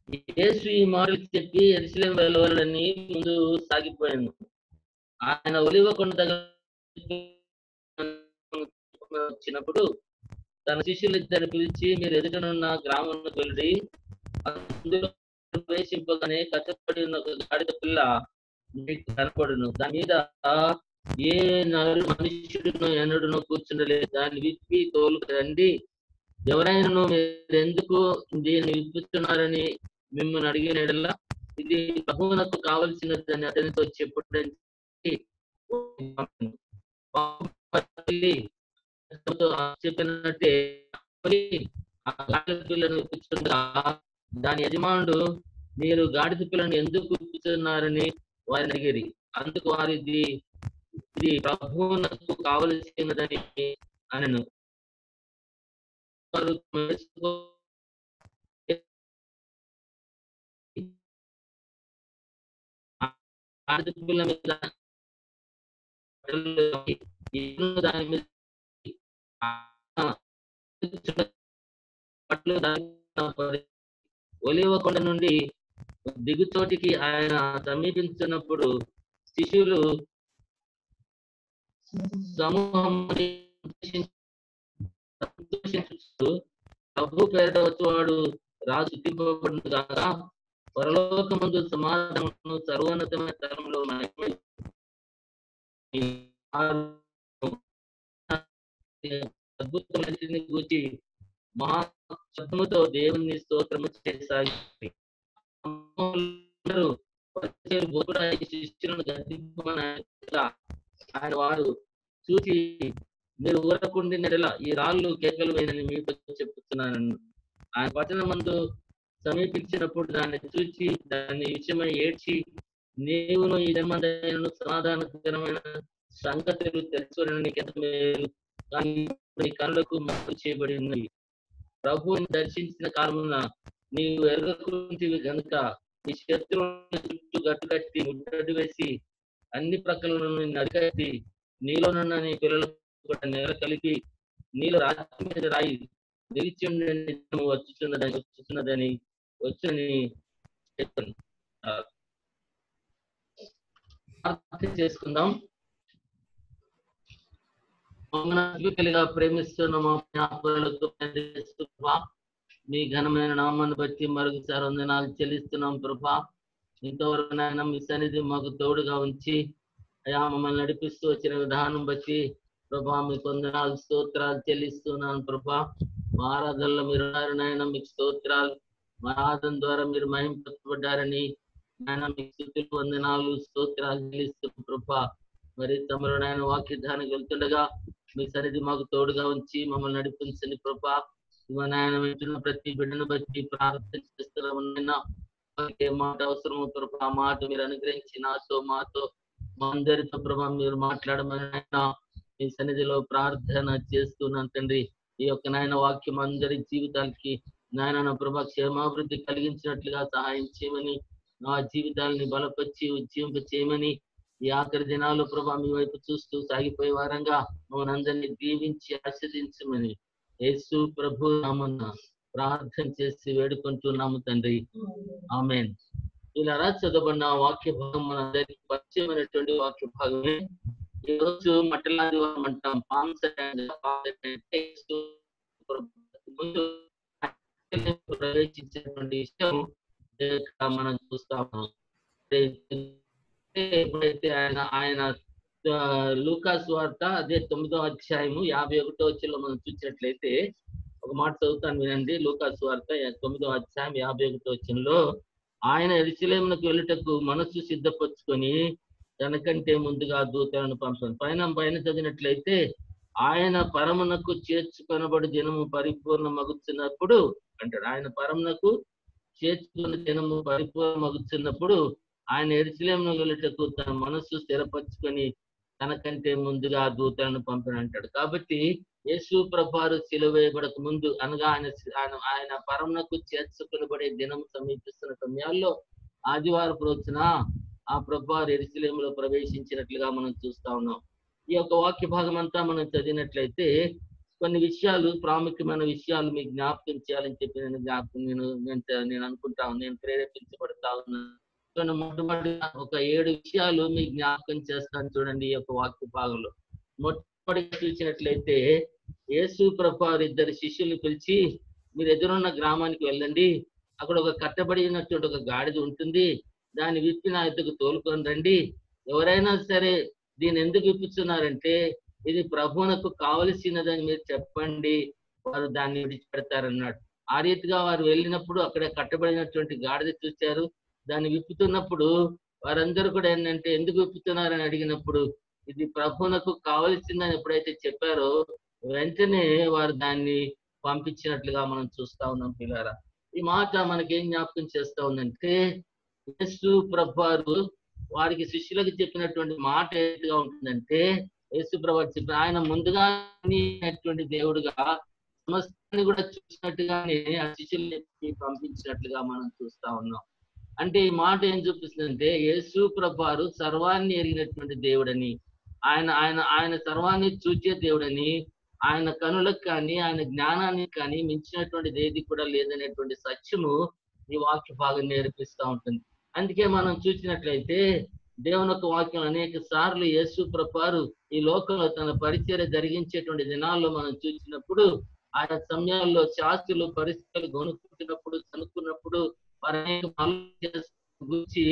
యేసు ఈ మాటలు చెప్పి ఎరుసలేం వెళ్ళవాలని ముందు సాగిపోయాను ఆయన ఒలివ కొండ దగ్గర వచ్చినప్పుడు తన శిష్యులు ఇద్దరు పిలిచి మీరు ఎదుటనున్న గ్రామంలోకి వెళ్ళి అందులో ప్రవేశింపగానే కష్టపడి ఉన్న ఒక గాడిద పిల్ల మీకు కనపడును దాని మీద ఏ నరు మనుష్యుడును ఎన్నడును కూర్చుండలేదు దాన్ని విప్పి తోలు రండి ఎవరైనా మీరు ఎందుకు దీన్ని విప్పుతున్నారని మిమ్మల్ని అడిగిన ఎడల ఇది ప్రభువునకు కావలసినదని అతనితో చెప్పుడని చెప్పినట్టే ఆ గాడిద పిల్లను విప్పుచుండగా దాని యజమానుడు మీరు గాడిద పిల్లను ఎందుకు విప్పుతున్నారని వారిని అడిగిరి అందుకు వారు ఇది ఇది ప్రభువునకు కావలసినదని అనను వారు తెలుసుకో- గాడిద పిల్ల మీద ఏనుగు దాని మీద పట్లు దాని మీద పడి ఒలివ కొండ నుండి దిగుచోటికి ఆయన సమీపించినప్పుడు శిష్యులు సమూహం సంతోషించుతూ ప్రభు పేరిట వచ్చేవాడు రాజు తిప్పబడిన కాక పరలోకమందు సమాధానము సర్వోన్నతమైన తరంలో మహిమ అద్భుతమైన గూర్చి మహా శబ్దముతో దేవుని స్తోత్రము చేసాగి అందరూ పరిచయం బోధన ఈ శిష్యులను గద్దింపమని ఆయన ఆయన వారు చూసి మీరు ఊరకుండి నెడల ఈ రాళ్ళు కేకలు వేయనని మీతో చెప్తున్నాను ఆయన పట్టణం మందు సమీపించినప్పుడు దాన్ని చూచి దాని విషయమై ఏడ్చి నీవును ఈ జన్మదైన సమాధానకరమైన సంగతులు తెలుసుకుని నీకు ఎంత మేలు కానీ నీ కళ్ళకు మక్కువ చేయబడి ఉన్నది ప్రభువుని దర్శించిన కారణమున నీవు ఎరగకుంటివి గనుక నీ శత్రువుని చుట్టూ గట్టు కట్టి ముట్టడి వేసి అన్ని ప్రక్కల నిన్ను అరికట్టి నీలోనున్న నీ పిల్లలు కూడా నేల కలిపి నీలో రాత్రి మీద రాయి నిలిచి ఉండే నిజము వచ్చుతున్నదని వచ్చుతున్నదని వచ్చని చెప్పాను ఆ, ప్రార్థన చేసుకుందాం మమ్మల్ని అద్భుతలుగా ప్రేమిస్తున్న మా జ్ఞాపకాలకు ప్రభా మీ ఘనమైన నామాన్ని బట్టి మరొకసారి వందనాలు చెల్లిస్తున్నాం ప్రభా ఇంతవరకు నాయన మీ సన్నిధి మాకు తోడుగా ఉంచి అయా మమ్మల్ని నడిపిస్తూ వచ్చిన విధానం బట్టి ప్రభా మీకు వందనాలు స్తోత్రాలు చెల్లిస్తున్నాను ప్రభా మా ఆరాధనలో మీరు ఉన్నారు నాయన మీకు స్తోత్రాలు మా ఆరాధన ద్వారా మీరు మహింపబడ్డారని నాయన మీకు స్థుతులు వందనాలు స్తోత్రాలు చెల్లిస్తూ ప్రభా మరి తమరు నాయన వాక్యధానికి వెళ్తుండగా మీ సన్నిధి మాకు తోడుగా ఉంచి మమ్మల్ని నడిపించండి ప్రభా మా నాయన వింటున్న ప్రతి బిడ్డను బట్టి ప్రార్థన చేస్తున్నాము నాయన వారికి ఏ మాట అవసరమో ప్రభా ఆ మాట మీరు అనుగ్రహించి నాతో మాతో మా అందరితో ప్రభా మీరు మాట్లాడమని నాయన మీ సన్నిధిలో ప్రార్థన చేస్తున్నాను తండ్రి ఈ యొక్క నాయన వాక్యం అందరి జీవితాలకి నాయన నా ప్రభా క్షేమాభివృద్ధి కలిగించినట్లుగా సహాయం చేయమని నా జీవితాలని బలపరిచి ఉజ్జీవింప చేయమని ఈ ఆఖరి దినాలు ప్రభా మీ వైపు చూస్తూ సాగిపోయే వారంగా మమ్మల్ని అందరినీ దీవించి ఆస్వాదించమని యేసు ప్రభు నామన్న ప్రార్థన చేసి వేడుకుంటున్నాము తండ్రి ఆమెన్ ఇలా చదవబడిన వాక్య భాగం మన అందరికి పరిచయమైనటువంటి వాక్య భాగమే ఈ రోజు మట్టలాదివారం అంటాం పాంస యేసు ప్రభు ముందు ప్రవేశించినటువంటి విషయం ఇక్కడ మనం చూస్తాము ఎప్పుడైతే ఆయన ఆయన ఆ, లూకాస్ వార్త అదే తొమ్మిదో అధ్యాయము యాభై ఒకటో వచ్చిలో మనం చూసినట్లయితే ఒక మాట చదువుతాను వినండి లూకాస్ వార్త యా- తొమ్మిదో అధ్యాయం యాభై ఒకటో వచ్చినలో ఆయన ఎరుసలేమునకు వెళ్ళుటకు మనస్సు సిద్ధపరచుకొని తనకంటే ముందుగా దూతలను పంపాను పైన పైన చదివినట్లయితే ఆయన పరమునకు చేర్చుకొనబడి దినము పరిపూర్ణ మగుచున్నప్పుడు అంటాడు ఆయన పరమునకు చేర్చుకున్న దినము పరిపూర్ణ మగుచున్నప్పుడు ఆయన ఎరుసలేమును వెళ్ళుటకు తన మనస్సు స్థిరపరచుకొని తనకంటే ముందుగా దూతలను పంపిన అంటాడు కాబట్టి యేసు ప్రభారు సిలువేయబడక ముందు అనగా ఆయన ఆయన ఆయన పరమునకు చేర్చుకునబడే దినం సమీపిస్తున్న సమయాల్లో ఆదివారం రోజున ఆ ప్రభారు ఎరుసలేములో ప్రవేశించినట్లుగా మనం చూస్తా ఉన్నాం ఈ యొక్క వాక్య భాగం అంతా మనం చదివినట్లయితే కొన్ని విషయాలు ప్రాముఖ్యమైన విషయాలు మీకు జ్ఞాపకం చేయాలని చెప్పి నేను జ్ఞాపకం నేను నేను నేను అనుకుంటా ఉన్నాను నేను ప్రేరేపించబడతా ఉన్నాను కొన్ని మొట్టమొదటిగా ఒక ఏడు విషయాలు మీకు జ్ఞాపకం చేస్తాను చూడండి ఈ యొక్క వాక్య భాగంలో మొట్టమొదటిగా చూసినట్లయితే యేసు ప్రభు ఇద్దరు శిష్యుల్ని పిలిచి మీరు ఎదురున్న గ్రామానికి వెళ్ళండి అక్కడ ఒక కట్టబడినటువంటి ఒక గాడిద ఉంటుంది దాన్ని విప్పి నా ఎద్దుకు తోలుకొని రండి ఎవరైనా సరే దీన్ని ఎందుకు విప్పుతున్నారంటే ఇది ప్రభువునకు కావలసినదని మీరు చెప్పండి వారు దాన్ని విడిచిపెడతారన్నాడు ఆ రీతిగా వారు వెళ్ళినప్పుడు అక్కడ కట్టబడినటువంటి గాడిద చూశారు దాన్ని విప్పుతున్నప్పుడు వారందరూ కూడా ఏంటంటే ఎందుకు విప్పుతున్నారని అడిగినప్పుడు ఇది ప్రభువునకు కావలసిందని ఎప్పుడైతే చెప్పారో వెంటనే వారు దాన్ని పంపించినట్లుగా మనం చూస్తా ఉన్నాం పిల్లారా ఈ మాట మనకేం జ్ఞాపకం చేస్తా ఉందంటే యేసు ప్రభారు వారికి శిష్యులకు చెప్పినటువంటి మాట ఏదిగా ఉంటుందంటే యేసు ప్రభు చెప్పిన ఆయన ముందుగా అనేటువంటి దేవుడుగా సమస్తాన్ని కూడా చూసినట్టుగానే ఆ శిష్యుల్ని పంపించినట్లుగా మనం చూస్తా ఉన్నాం అంటే ఈ మాట ఏం చూపిస్తుందంటే యేసు ప్రభారు సర్వాన్ని ఎరిగినటువంటి దేవుడని ఆయన ఆయన ఆయన సర్వాన్ని చూచే దేవుడని ఆయన కనులకు కానీ ఆయన జ్ఞానానికి కానీ మించినటువంటిది ఏది కూడా లేదనేటువంటి సత్యము ఈ వాక్య భాగం నేర్పిస్తూ ఉంటుంది అందుకే మనం చూసినట్లయితే దేవుని యొక్క వాక్యం అనేక సార్లు యేసు ప్రభారు ఈ లోకంలో తన పరిచర్య జరిగించేటువంటి దినాల్లో మనం చూసినప్పుడు ఆయా సమయాల్లో శాస్త్రులు పరిస్థితులు గొనుక్కుంటున్నప్పుడు చనుక్కున్నప్పుడు వారు అనేక గురించి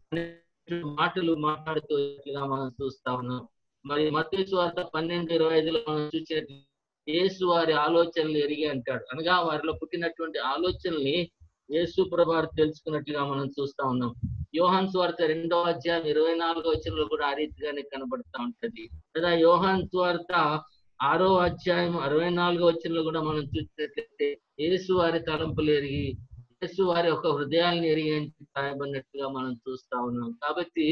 మాటలు మాట్లాడుతూ మనం చూస్తా ఉన్నాం మరి మత్తయి వార్త పన్నెండు ఇరవై ఐదులో మనం చూసేది యేసు వారి ఆలోచనలు ఎరిగి అంటాడు అనగా వారిలో పుట్టినటువంటి ఆలోచనల్ని యేసు ప్రభారు తెలుసుకున్నట్లుగా మనం చూస్తా ఉన్నాం యోహాన్ స్వార్త రెండవ అధ్యాయం ఇరవై నాలుగో వచనంలో కూడా ఆ రీతిగానే కనబడతా ఉంటది లేదా యోహాన్ స్వార్త ఆరో అధ్యాయం అరవై నాలుగో వచనంలో కూడా మనం చూసినట్లయితే యేసు వారి తలంపులు ఎరిగి యేసు వారి ఒక హృదయాలను ఎరిగి అని రాయబడినట్టుగా మనం చూస్తా ఉన్నాం కాబట్టి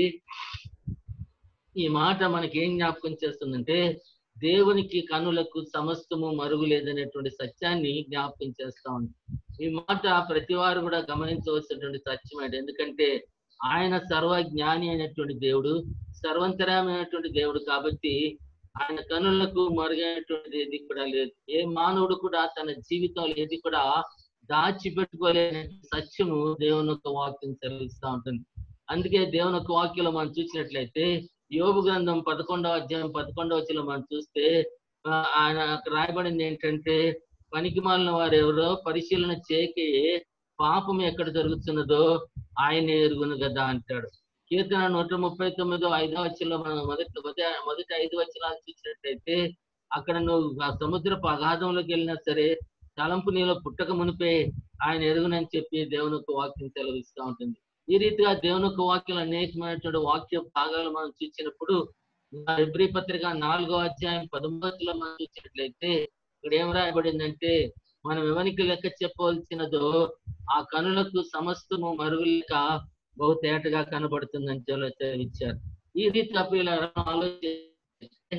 ఈ మాట మనకి ఏం జ్ఞాపకం చేస్తుందంటే దేవునికి కనులకు సమస్తము మరుగు లేదనేటువంటి సత్యాన్ని జ్ఞాపకం చేస్తా ఉంది ఈ మాట ప్రతి వారు కూడా గమనించవలసినటువంటి సత్యమే ఎందుకంటే ఆయన సర్వజ్ఞాని అయినటువంటి దేవుడు సర్వంతరమైనటువంటి దేవుడు కాబట్టి ఆయన కనులకు మరుగైనటువంటిది ఏది కూడా లేదు ఏ మానవుడు కూడా తన జీవితంలో ఏది కూడా దాచిపెట్టుకోలేని సత్యము దేవుని యొక్క వాక్యం సెలవిస్తూ ఉంటుంది అందుకే దేవుని యొక్క వాక్యంలో మనం చూసినట్లయితే యోగు గ్రంథం పదకొండవ అధ్యాయం పదకొండవ వచ్చిలో మనం చూస్తే ఆ, ఆయన అక్కడ రాయబడింది ఏంటంటే పనికి మాలిన వారు ఎవరో పరిశీలన చేయకే పాపం ఎక్కడ జరుగుతున్నదో ఆయన ఎరుగును కదా అంటాడు కీర్తన నూట ముప్పై తొమ్మిదో ఐదో వచ్చిలో మనం మొదటి మొదటి మొదటి ఐదు వచ్చినాలు చూసినట్లయితే అక్కడ నువ్వు ఆ సముద్రపు అగాధంలోకి వెళ్ళినా సరే తలంపు నీలో పుట్టక మునిపే ఆయన ఎరుగునని చెప్పి దేవుని యొక్క వాక్యం సెలవిస్తూ ఉంటుంది ఈ రీతిగా దేవుని యొక్క వాక్యం అనేకమైనటువంటి వాక్య భాగాలు మనం చూసినప్పుడు ఎబ్రి పత్రిక నాలుగో అధ్యాయం పదమూడులో మనం చూసినట్లయితే ఇక్కడ ఏం రాయబడిందంటే మనం ఎవరికి లెక్క చెప్పవలసినదో ఆ కనులకు సమస్తము మరుగులేక బహు తేటగా కనబడుతుందని తెలియచారు ఈ రీతిగా పిల్లలు ఆలోచిస్తే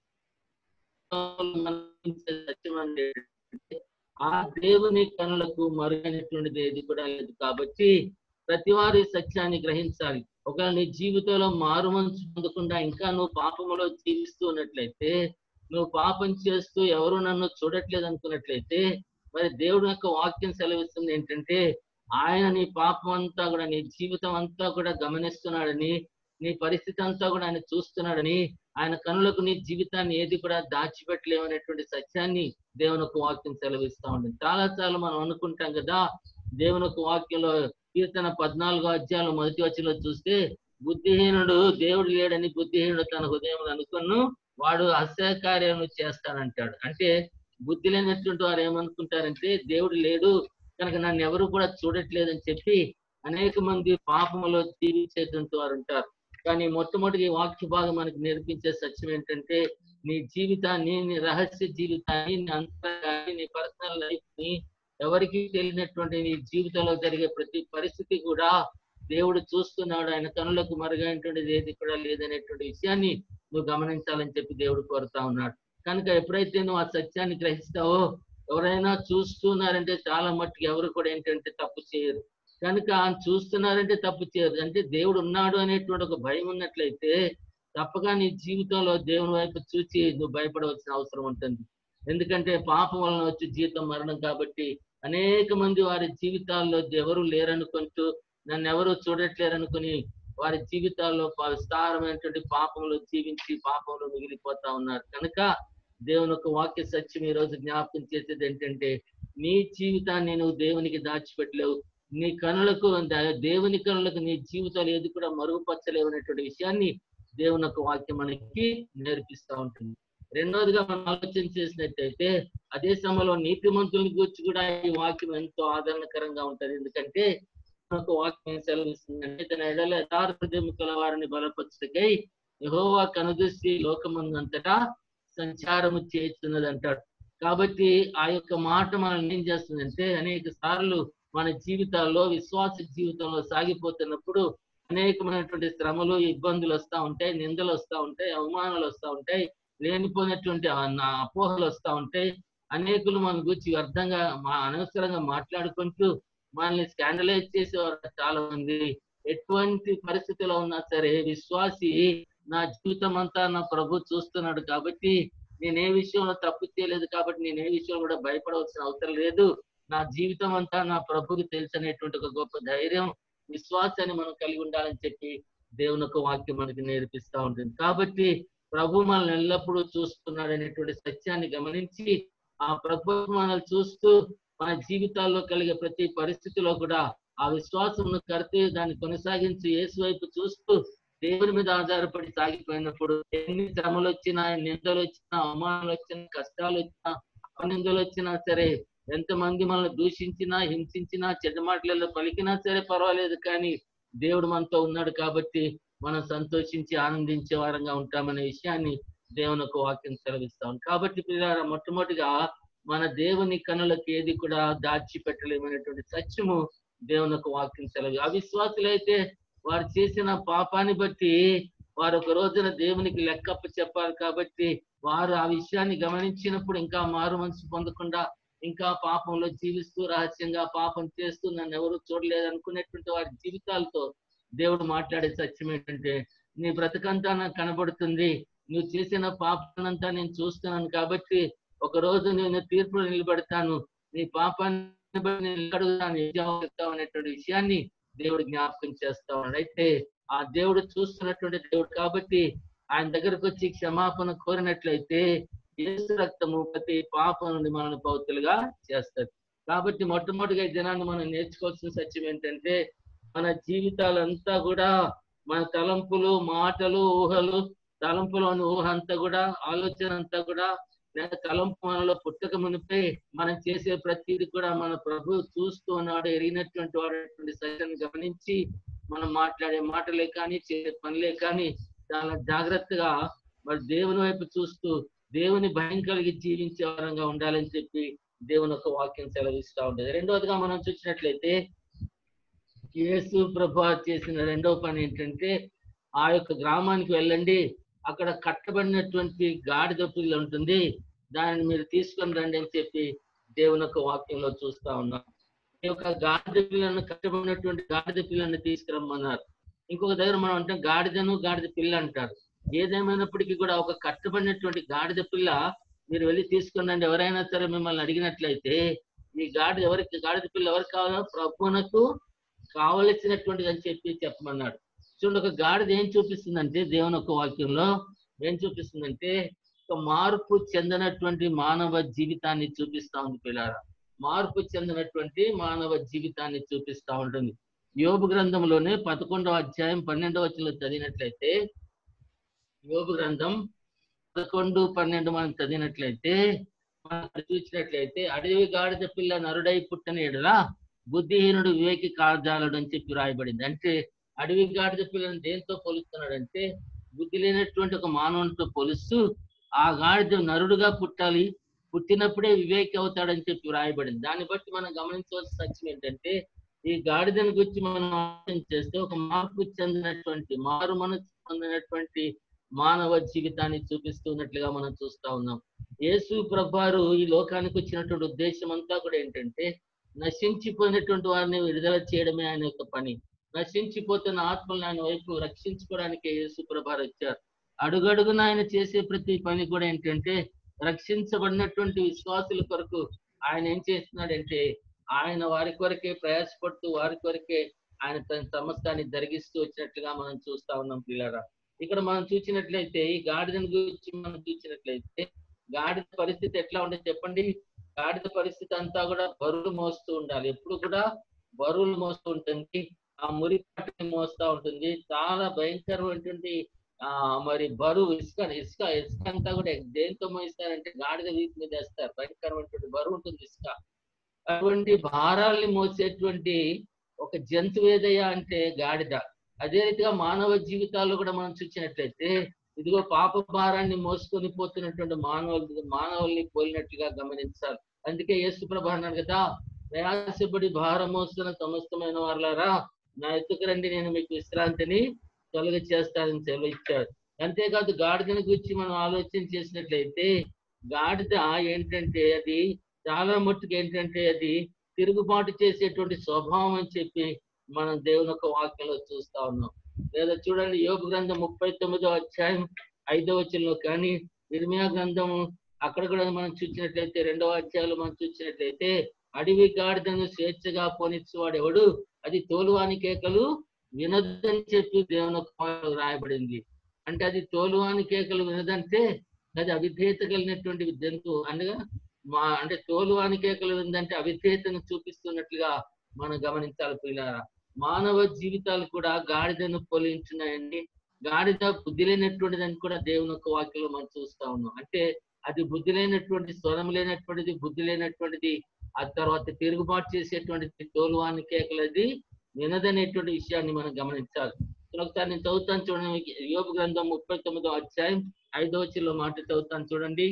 సత్యం అంటే ఆ దేవుని కనులకు మరుగైనటువంటిది ఏది కూడా లేదు కాబట్టి ప్రతి వారు ఈ సత్యాన్ని గ్రహించాలి ఒకవేళ నీ జీవితంలో మారు మనసు పొందకుండా ఇంకా నువ్వు పాపములో జీవిస్తూ ఉన్నట్లయితే నువ్వు పాపం చేస్తూ ఎవరు నన్ను చూడట్లేదు అనుకున్నట్లయితే మరి దేవుడి యొక్క వాక్యం సెలవిస్తుంది ఏంటంటే ఆయన నీ పాపం అంతా కూడా నీ జీవితం అంతా కూడా గమనిస్తున్నాడని నీ పరిస్థితి అంతా కూడా ఆయన చూస్తున్నాడని ఆయన కనులకు నీ జీవితాన్ని ఏది కూడా దాచిపెట్టలేమనేటువంటి సత్యాన్ని దేవుని యొక్క వాక్యం సెలవిస్తా ఉంటుంది చాలా చాలా మనం అనుకుంటాం కదా దేవుని యొక్క వాక్యంలో కీర్తన పద్నాలుగో అధ్యాయంలో మొదటి వచ్చిలో చూస్తే బుద్ధిహీనుడు దేవుడు లేడని బుద్ధిహీనుడు తన హృదయం అనుకును వాడు అసహకార్యము చేస్తానంటాడు అంటే బుద్ధి లేనటువంటి వారు ఏమనుకుంటారంటే దేవుడు లేడు కనుక నన్ను ఎవరు కూడా చూడట్లేదని చెప్పి అనేక మంది పాపములో జీవించేటువంటి వారు ఉంటారు కానీ మొట్టమొదటి ఈ వాక్య భాగం మనకి నేర్పించే సత్యం ఏంటంటే నీ జీవితాన్ని నీ రహస్య జీవితాన్ని నీ అంతరాన్ని నీ పర్సనల్ లైఫ్ ని ఎవరికి తెలియనటువంటి నీ జీవితంలో జరిగే ప్రతి పరిస్థితి కూడా దేవుడు చూస్తున్నాడు ఆయన కనులకు మరుగైనటువంటిది ఏది కూడా లేదనేటువంటి విషయాన్ని నువ్వు గమనించాలని చెప్పి దేవుడు కోరుతా ఉన్నాడు కనుక ఎప్పుడైతే నువ్వు ఆ సత్యాన్ని గ్రహిస్తావో ఎవరైనా చూస్తున్నారంటే చాలా మట్టుకు ఎవరు కూడా ఏంటంటే తప్పు చేయరు కనుక ఆయన చూస్తున్నారంటే తప్పు చేయరు అంటే దేవుడు ఉన్నాడు అనేటువంటి ఒక భయం ఉన్నట్లయితే తప్పగా నీ జీవితంలో దేవుని వైపు చూసి నువ్వు భయపడవలసిన అవసరం ఉంటుంది ఎందుకంటే పాపం వలన వచ్చి జీతం మరణం కాబట్టి అనేక మంది వారి జీవితాల్లో ఎవరు లేరనుకుంటూ నన్ను ఎవరు చూడట్లేరనుకుని వారి జీవితాల్లో ప- విస్తారమైనటువంటి పాపంలో జీవించి పాపంలో మిగిలిపోతా ఉన్నారు కనుక దేవుని యొక్క వాక్య సత్యం ఈ రోజు జ్ఞాపకం చేసేది ఏంటంటే నీ జీవితాన్ని నువ్వు దేవునికి దాచిపెట్టలేవు నీ కనులకు ద- దేవుని కనులకు నీ జీవితాలు ఏది కూడా మరుగుపరచలేవు అనేటువంటి విషయాన్ని దేవుని యొక్క వాక్యం మనకి నేర్పిస్తా ఉంటుంది రెండవదిగా మనం ఆలోచన చేసినట్టయితే అదే సమయంలో నీతిమంతుల్ని గురించి కూడా ఈ వాక్యం ఎంతో ఆదరణకరంగా ఉంటది ఎందుకంటే ఒక వాక్యం సెలవిస్తుందంటే తన ఎడల యథార్థ హృదయము వారిని బలపరచుటకై యెహోవా కనుదృష్టి లోకమందంతటా సంచారము చేస్తున్నది అంటాడు కాబట్టి ఆ యొక్క మాట మనల్ని ఏం చేస్తుందంటే అనేక సార్లు మన జీవితాల్లో విశ్వాస జీవితంలో సాగిపోతున్నప్పుడు అనేకమైనటువంటి శ్రమలు ఇబ్బందులు వస్తూ ఉంటాయి నిందలు వస్తూ ఉంటాయి అవమానాలు వస్తూ ఉంటాయి లేనిపోయినటువంటి ఆ- నా అపోహలు వస్తూ ఉంటాయి అనేకులు మన గురించి వ్యర్థంగా మా అనవసరంగా మాట్లాడుకుంటూ మనల్ని స్కాండలైజ్ చేసేవారు చాలా మంది ఎటువంటి పరిస్థితిలో ఉన్నా సరే విశ్వాసి నా జీవితం అంతా నా ప్రభు చూస్తున్నాడు కాబట్టి నేను ఏ విషయంలో తప్పు చేయలేదు కాబట్టి నేను ఏ విషయంలో కూడా భయపడవలసిన అవసరం లేదు నా జీవితం అంతా నా ప్రభుకి తెలుసు అనేటువంటి ఒక గొప్ప ధైర్యం విశ్వాసాన్ని మనం కలిగి ఉండాలని చెప్పి దేవుని యొక్క వాక్యం మనకి నేర్పిస్తా ఉంటుంది కాబట్టి ప్రభు మనల్ని ఎల్లప్పుడూ చూస్తున్నాడు అనేటువంటి సత్యాన్ని గమనించి ఆ ప్రభు మనల్ని చూస్తూ మన జీవితాల్లో కలిగే ప్రతి పరిస్థితిలో కూడా ఆ విశ్వాసమును కడితే దాన్ని కొనసాగించి యేసు వైపు చూస్తూ దేవుని మీద ఆధారపడి సాగిపోయినప్పుడు ఎన్ని శ్రమలు వచ్చినా నిందలు వచ్చినా అవమానాలు వచ్చినా కష్టాలు వచ్చినా అపనిందలు వచ్చినా సరే ఎంతమంది మనల్ని దూషించినా హింసించినా చెడ్డ మాటలలో పలికినా సరే పర్వాలేదు కానీ దేవుడు మనతో ఉన్నాడు కాబట్టి మనం సంతోషించి ఆనందించే వారంగా ఉంటామనే విషయాన్ని దేవుని యొక్క వాక్యం సెలవిస్తాం కాబట్టి పిల్లారా మొట్టమొదటిగా మన దేవుని కనులకు ఏది కూడా దాచి పెట్టలేమనేటువంటి సత్యము దేవుని యొక్క వాక్యం సెలవు అవిశ్వాసులైతే వారు చేసిన పాపాన్ని బట్టి వారు ఒక రోజున దేవునికి లెక్కప్ప చెప్పాలి కాబట్టి వారు ఆ విషయాన్ని గమనించినప్పుడు ఇంకా మారు మనసు పొందకుండా ఇంకా పాపంలో జీవిస్తూ రహస్యంగా పాపం చేస్తూ నన్ను ఎవరు చూడలేదు అనుకునేటువంటి వారి జీవితాలతో దేవుడు మాట్లాడే సత్యం ఏంటంటే నీ బ్రతకంతా నాకు కనబడుతుంది నువ్వు చేసిన పాపానంతా నేను చూస్తున్నాను కాబట్టి ఒక రోజు నేను తీర్పులో నిలబడతాను నీ పాపాన్ని బట్టి నేను అడుగుతాను ఏం జవాబు చెప్తావు అనేటువంటి విషయాన్ని దేవుడు జ్ఞాపకం చేస్తా ఉన్నాడు అయితే ఆ దేవుడు చూస్తున్నటువంటి దేవుడు కాబట్టి ఆయన దగ్గరకు వచ్చి క్షమాపణ కోరినట్లయితే యేసు రక్తము ప్రతి పాపం నుండి మనల్ని పౌతులుగా చేస్తుంది కాబట్టి మొట్టమొదటిగా ఈ దినాన్ని మనం నేర్చుకోవాల్సిన సత్యం ఏంటంటే మన జీవితాలంతా కూడా మన తలంపులు మాటలు ఊహలు తలంపులోని ఊహ అంతా కూడా ఆలోచన అంతా కూడా లేదా తలంపు మనలో పుట్టక మునిపే మనం చేసే ప్రతిదీ కూడా మన ప్రభు చూస్తూ ఉన్నాడు ఎరిగినటువంటి వాడు సత్యాన్ని గమనించి మనం మాట్లాడే మాటలే కానీ చేసే పనులే కానీ చాలా జాగ్రత్తగా మరి దేవుని వైపు చూస్తూ దేవుని భయం కలిగి జీవించే వారంగా ఉండాలని చెప్పి దేవుని యొక్క వాక్యం సెలవిస్తా ఉండేది రెండవదిగా మనం చూసినట్లయితే యేసు ప్రభు చేసిన రెండవ పని ఏంటంటే ఆ యొక్క గ్రామానికి వెళ్ళండి అక్కడ కట్టబడినటువంటి గాడిద పిల్ల ఉంటుంది దానిని మీరు తీసుకొని రండి అని చెప్పి దేవుని యొక్క వాక్యంలో చూస్తా ఉన్నాం ఈ యొక్క గాడిద పిల్లను కట్టబడినటువంటి గాడిద పిల్లని తీసుకురమ్మన్నారు ఇంకొక దగ్గర మనం అంటే గాడిదను గాడిద పిల్ల అంటారు ఏదేమైనప్పటికీ కూడా ఒక కట్టబడినటువంటి గాడిద పిల్ల మీరు వెళ్ళి తీసుకురండి ఎవరైనా సరే మిమ్మల్ని అడిగినట్లయితే ఈ గాడిద ఎవరికి గాడిద పిల్ల ఎవరికి కావాలో ప్రభువునకు కావలసినటువంటిది అని చెప్పి చెప్పమన్నాడు చూడండి ఒక గాడిద ఏం చూపిస్తుందంటే దేవుని యొక్క వాక్యంలో ఏం చూపిస్తుందంటే ఒక మార్పు చెందినటువంటి మానవ జీవితాన్ని చూపిస్తా ఉంది పిల్లారా మార్పు చెందినటువంటి మానవ జీవితాన్ని చూపిస్తా ఉంటుంది యోబు గ్రంథంలోనే పదకొండవ అధ్యాయం పన్నెండవ వచనంలో చదివినట్లయితే యోబు గ్రంథం పదకొండు పన్నెండు మనం చదివినట్లయితే మనం చూసినట్లయితే అడవి గాడిద పిల్ల నరుడై పుట్టిన ఎడలా బుద్ధిహీనుడు వివేకి కాజాలడు అని చెప్పి రాయబడింది అంటే అడవి గాడిద పిల్లని దేంతో పోలుస్తున్నాడంటే బుద్ధి లేనటువంటి ఒక మానవునితో పోలుస్తూ ఆ గాడిద నరుడుగా పుట్టాలి పుట్టినప్పుడే వివేకి అవుతాడని చెప్పి రాయబడింది దాన్ని బట్టి మనం గమనించవలసిన సత్యం ఏంటంటే ఈ గాడిదని గురించి మనం ఆలోచన చేస్తే ఒక మార్పు చెందినటువంటి మారు మనసు పొందినటువంటి మానవ జీవితాన్ని చూపిస్తున్నట్లుగా మనం చూస్తా ఉన్నాం యేసు ప్రభారు ఈ లోకానికి వచ్చినటువంటి ఉద్దేశం అంతా కూడా ఏంటంటే నశించిపోయినటువంటి వారిని విడుదల చేయడమే ఆయన యొక్క పని నశించిపోతున్న ఆత్మలను ఆయన వైపు రక్షించుకోవడానికి యేసు ప్రభారు వచ్చారు అడుగడుగున ఆయన చేసే ప్రతి పని కూడా ఏంటంటే రక్షించబడినటువంటి విశ్వాసుల కొరకు ఆయన ఏం చేస్తున్నాడంటే ఆయన వారి కొరకే ప్రయాసపడుతూ వారి కొరకే ఆయన తన సమస్తాన్ని జరిగిస్తూ వచ్చినట్లుగా మనం చూస్తా ఉన్నాం పిల్లరా ఇక్కడ మనం చూసినట్లయితే ఈ గాడిదను గురించి మనం చూసినట్లయితే గాడిద పరిస్థితి ఎట్లా ఉంటుంది చెప్పండి గాడిద పరిస్థితి అంతా కూడా బరువులు మోస్తూ ఉండాలి ఎప్పుడు కూడా బరువులు మోస్తూ ఉంటుంది ఆ మురి పట్టుని మోస్తూ ఉంటుంది చాలా భయంకరమైనటువంటి ఆ మరి బరువు ఇసుక ఇసుక ఇసుక అంతా కూడా దేంతో మోయిస్తారంటే గాడిద వీపు మీద వేస్తారు భయంకరమైనటువంటి బరువు ఉంటుంది ఇసుక అటువంటి భారాల్ని మోసేటువంటి ఒక జంతువు ఏదయ్యా అంటే గాడిద అదే రీతిగా మానవ జీవితాల్లో కూడా మనం చూసినట్లయితే ఇదిగో పాప భారాన్ని మోసుకొని పోతున్నటువంటి మానవులు మానవుల్ని పోలినట్టుగా గమనించాలి అందుకే యేసు ప్రభా అన్నాడు కదా ప్రయాసపడి భారం మోస్తున్న సమస్తమైన వాళ్ళారా నా ఎత్తుకు రండి నేను మీకు విశ్రాంతిని తొలగ చేస్తానని సెలవిచ్చాడు అంతేకాదు గాడిదను గురించి మనం ఆలోచన చేసినట్లయితే గాడిద ఏంటంటే అది చాలా మట్టుకు ఏంటంటే అది తిరుగుబాటు చేసేటువంటి స్వభావం అని చెప్పి మనం దేవుని యొక్క వాక్యంలో చూస్తా ఉన్నాం లేదా చూడండి యోగ గ్రంథం ముప్పై తొమ్మిదో అధ్యాయం ఐదో వచనంలో కానీ ఇర్మియా గ్రంథము అక్కడ కూడా మనం చూసినట్లయితే రెండవ అధ్యాయంలో మనం చూసినట్లయితే అడవి గాడిదను స్వేచ్ఛగా పోనిచ్చేవాడు ఎవడు అది తోలువాని కేకలు వినదని చెప్పి దేవుని యొక్క వాక్యంలో రాయబడింది అంటే అది తోలువాని కేకలు వినదంటే అది అవిధేయత కలిగినటువంటి జంతువు అనగా మా అంటే తోలువాని కేకలు విందంటే అవిధేయతను చూపిస్తున్నట్లుగా మనం గమనించాలి పిల్లారా మానవ జీవితాలు కూడా గాడిదను పోలించున్నాయండి గాడిద బుద్ధి లేనటువంటిది అని కూడా దేవుని యొక్క వాక్యంలో మనం చూస్తా ఉన్నాం అంటే అది బుద్ధి లేనటువంటి స్వరం లేనటువంటిది బుద్ధి లేనటువంటిది ఆ తర్వాత తిరుగుబాటు చేసేటువంటిది తోలువాని కేకలది వినదనేటువంటి విషయాన్ని మనం గమనించాలి ఒకసారి నేను చదువుతాను చూడండి యోగ గ్రంథం ముప్పై తొమ్మిదో అధ్యాయం ఐదో వచ్చిలో మాట చదువుతాను చూడండి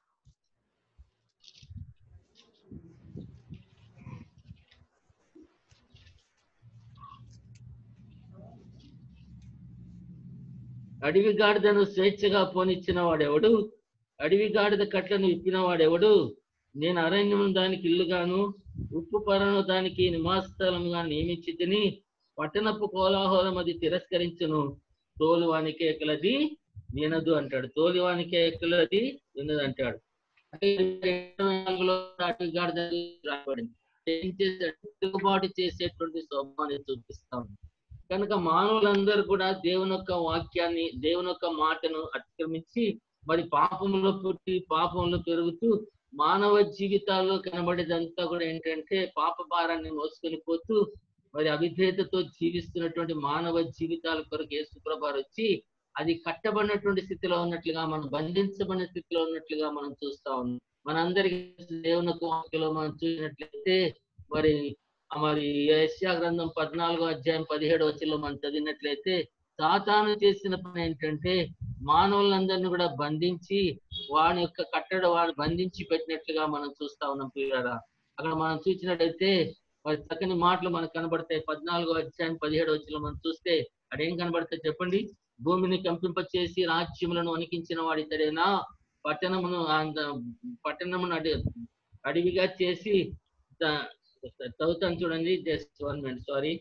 అడవి గాడిదను స్వేచ్ఛగా పోనిచ్చిన వాడెవడు అడవి గాడిద కట్లను విప్పిన వాడెవడు నేను అరణ్యము దానికి ఇల్లుగాను ఉప్పు పరను దానికి నివాస స్థలముగా నియమించి తిని పట్టణపు కోలాహలం అది తిరస్కరించును తోలువానికి ఎక్కలది వినదు అంటాడు తోలువానికి ఎక్కలది వినదు అంటాడు అంటే ఇరవై నాలుగులో అడవి గాడిద రాబడింది ఏం చేశాడు తిరుగుబాటు చేసేటువంటి స్వభావాన్ని చూపిస్తాం కనుక మానవులందరూ కూడా దేవుని యొక్క వాక్యాన్ని దేవుని యొక్క మాటను అతిక్రమించి మరి పాపంలో పుట్టి పాపంలో పెరుగుతూ మానవ జీవితాల్లో కనబడేదంతా కూడా ఏంటంటే పాప భారాన్ని మోసుకొని పోతూ మరి అవిధేయతతో జీవిస్తున్నటువంటి మానవ జీవితాల కొరకు యేసుప్రభారు వచ్చి అది కట్టబడినటువంటి స్థితిలో ఉన్నట్లుగా మనం బంధించబడిన స్థితిలో ఉన్నట్లుగా మనం చూస్తా ఉన్నాం మనందరికీ దేవుని యొక్క వాక్యలో మనం చూసినట్లయితే మరి ఆ మరి యెషయా గ్రంథం పద్నాలుగో అధ్యాయం పదిహేడు వచ్చిలో మనం చదివినట్లయితే సాతాను చేసిన పని ఏంటంటే మానవులందరినీ కూడా బంధించి వాని యొక్క కట్టడ వాడు బంధించి పెట్టినట్లుగా మనం చూస్తా ఉన్నాం పిల్లరా అక్కడ మనం చూసినట్లయితే మరి చక్కని మాటలు మనకు కనబడతాయి పద్నాలుగో అధ్యాయం పదిహేడు వచ్చిలో మనం చూస్తే అదేం కనబడతాయి చెప్పండి భూమిని కంపింపచేసి రాజ్యములను వణికించిన వాడి ఇతడేనా పట్టణమును ఆ- పట్టణమును అడి అడవిగా చేసి ద- చదువుతాను చూడండి జస్ట్ వన్ మినిట్ సారీ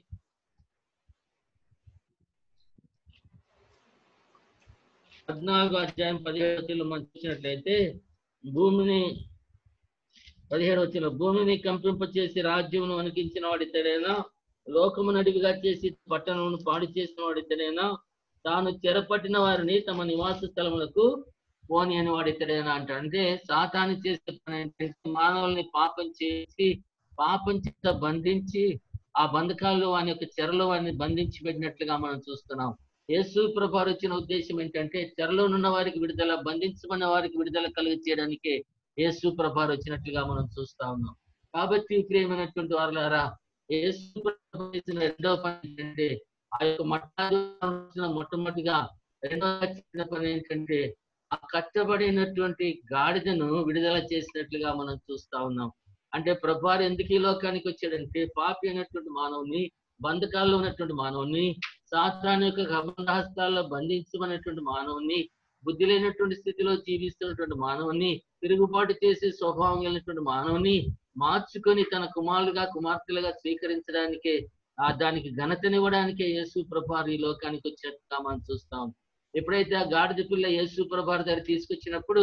పద్నాలుగు అధ్యాయం పదిహేడు వచ్చిలో మనం చూసినట్లయితే భూమిని పదిహేడు వచ్చిన భూమిని కంపింప చేసి రాజ్యమును వణికించిన వాడు ఇతడేనా లోకమును అడివిగా చేసి పట్టణమును పాడు చేసిన వాడు ఇతడేనా తాను చెరపట్టిన వారిని తమ నివాస స్థలములకు పోని అని వాడు ఇతడేనా అంటాడు అంటే సాతాను చేసే పని ఏంటంటే మానవుల్ని పాపం చేసి పాపం చేత బంధించి ఆ బంధకాల్లో వాని యొక్క చెరలో వారిని బంధించి పెట్టినట్లుగా మనం చూస్తున్నాం యేసు ప్రభారు వచ్చిన ఉద్దేశం ఏంటంటే చెరలో ఉన్న వారికి విడుదల బంధించబడిన వారికి విడుదల కలిగి చేయడానికే యేసు ప్రభారు వచ్చినట్లుగా మనం చూస్తా ఉన్నాం కాబట్టి ప్రియమైనటువంటి వారులారా యేసు ప్రభు చేసిన రెండవ పని ఏంటంటే ఆ యొక్క మట్ట మొట్టమొదటిగా రెండవ చేసిన పని ఏంటంటే ఆ కట్టబడినటువంటి గాడిదను విడుదల చేసినట్లుగా మనం చూస్తా ఉన్నాం అంటే ప్రభారు ఎందుకు ఈ లోకానికి వచ్చాడంటే పాపి అయినటువంటి మానవుని బంధకాల్లో ఉన్నటువంటి మానవుని శాస్త్రాన్ని యొక్క గమనహస్తాల్లో బంధించమన్నటువంటి మానవుని బుద్ధి లేనటువంటి స్థితిలో జీవిస్తున్నటువంటి మానవుని తిరుగుబాటు చేసే స్వభావం కలిగినటువంటి మానవుని మార్చుకొని తన కుమారులుగా కుమార్తెలుగా స్వీకరించడానికే ఆ దానికి ఘనతనివ్వడానికే యేసు ప్రభారు ఈ లోకానికి వచ్చినట్టుగా మనం చూస్తాం ఎప్పుడైతే ఆ గాడిద పిల్ల యేసు ప్రభారు దగ్గర తీసుకొచ్చినప్పుడు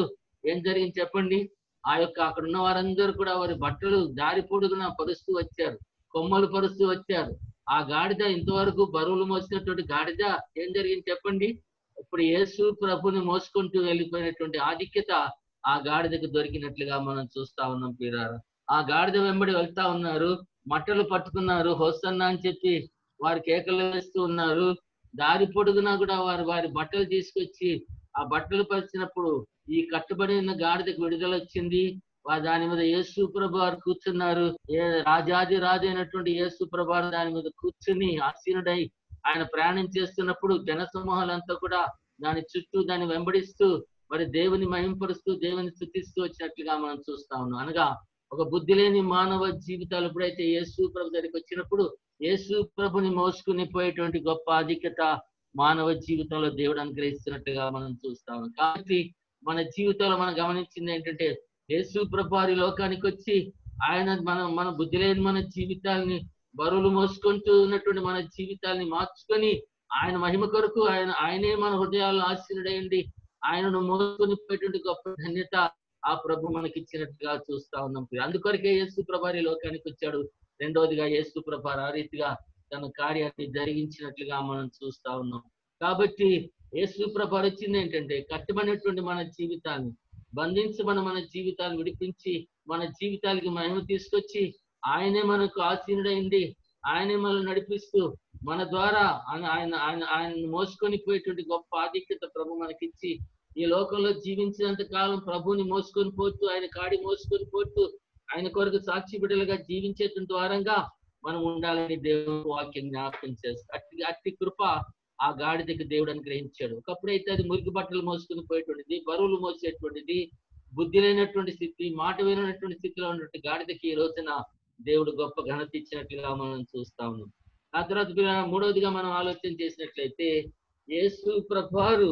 ఏం జరిగింది చెప్పండి ఆ యొక్క అక్కడ ఉన్న వారందరూ కూడా వారి బట్టలు దారి పొడుగున పరుస్తూ వచ్చారు కొమ్మలు పరుస్తూ వచ్చారు ఆ గాడిద ఇంతవరకు బరువులు మోసినటువంటి గాడిద ఏం జరిగింది చెప్పండి ఇప్పుడు యేసు ప్రభుని మోసుకుంటూ వెళ్ళిపోయినటువంటి ఆధిక్యత ఆ గాడిదకు దొరికినట్లుగా మనం చూస్తా ఉన్నాం పీరారా ఆ గాడిద వెంబడి వెళ్తా ఉన్నారు మట్టలు పట్టుకున్నారు హోసన్న అని చెప్పి వారి కేకలు వేస్తూ ఉన్నారు దారి పొడుగునా కూడా వారు వారి బట్టలు తీసుకొచ్చి ఆ బట్టలు పరిచినప్పుడు ఈ కట్టుబడిన గాడిదకు విడుదల వచ్చింది వా- దాని మీద యేసు ప్రభు వారు కూర్చున్నారు ఏ రాజాది రాజు అయినటువంటి యేసు ప్రభు వారు దాని మీద కూర్చుని ఆసీనుడై ఆయన ప్రయాణం చేస్తున్నప్పుడు జన సమూహాలంతా కూడా దాని చుట్టూ దాన్ని వెంబడిస్తూ మరి దేవుని మహింపరుస్తూ దేవుని స్థుతిస్తూ వచ్చినట్లుగా మనం చూస్తా ఉన్నాం అనగా ఒక బుద్ధి లేని మానవ జీవితాలు ఎప్పుడైతే యేసు ప్రభు దగ్గరికి వచ్చినప్పుడు యేసు ప్రభుని మోసుకుని పోయేటువంటి గొప్ప ఆధిక్యత మానవ జీవితంలో దేవుడు అనుగ్రహిస్తున్నట్టుగా మనం చూస్తాము కాబట్టి మన జీవితంలో మనం గమనించింది ఏంటంటే యేసు ప్రభు వారి లోకానికి వచ్చి ఆయన మన మన బుద్ధి లేని మన జీవితాల్ని బరువులు మోసుకుంటూ ఉన్నటువంటి మన జీవితాల్ని మార్చుకొని ఆయన మహిమ కొరకు ఆయన ఆయనే మన హృదయాల్లో ఆశీనుడయండి ఆయనను మోసుకొని పోయేటువంటి గొప్ప ధన్యత ఆ ప్రభు మనకి ఇచ్చినట్టుగా చూస్తా ఉన్నాం అందుకొరకే యేసు ప్రభారి లోకానికి వచ్చాడు రెండవదిగా యేసు ప్రభారు ఆ రీతిగా తన కార్యాన్ని జరిగించినట్లుగా మనం చూస్తా ఉన్నాం కాబట్టి యేసు ప్రభారు వచ్చింది ఏంటంటే కట్టబడినటువంటి మన జీవితాన్ని బంధించమని మన జీవితాన్ని విడిపించి మన జీవితాలకి మహిమ తీసుకొచ్చి ఆయనే మనకు ఆసీనుడైంది ఆయనే మనల్ని నడిపిస్తూ మన ద్వారా ఆయన ఆయన ఆయన ఆయన మోసుకొని పోయేటువంటి గొప్ప ఆధిక్యత ప్రభు మనకిచ్చి ఈ లోకంలో జీవించినంత కాలం ప్రభుని మోసుకొని పోతూ ఆయన కాడి మోసుకొని పోతూ ఆయన కొరకు సాక్షి బిడ్డలుగా జీవించేటువంటి ద్వారంగా మనం ఉండాలని దేవుడు వాక్యం జ్ఞాపకం చేస్తారు అట్టి అట్టి కృప ఆ గాడిదకి దేవుడు అనుగ్రహించాడు ఒకప్పుడైతే అది మురికి బట్టలు మోసుకొని పోయేటువంటిది బరువులు మోసేటువంటిది బుద్ధి లేనటువంటి స్థితి మాట వినటువంటి స్థితిలో ఉన్నటువంటి గాడిదకి ఈ రోజున దేవుడు గొప్ప ఘనత ఇచ్చినట్లుగా మనం చూస్తా ఉన్నాం ఆ తర్వాత పిల్ల- మూడవదిగా మనం ఆలోచన చేసినట్లయితే యేసు ప్రభారు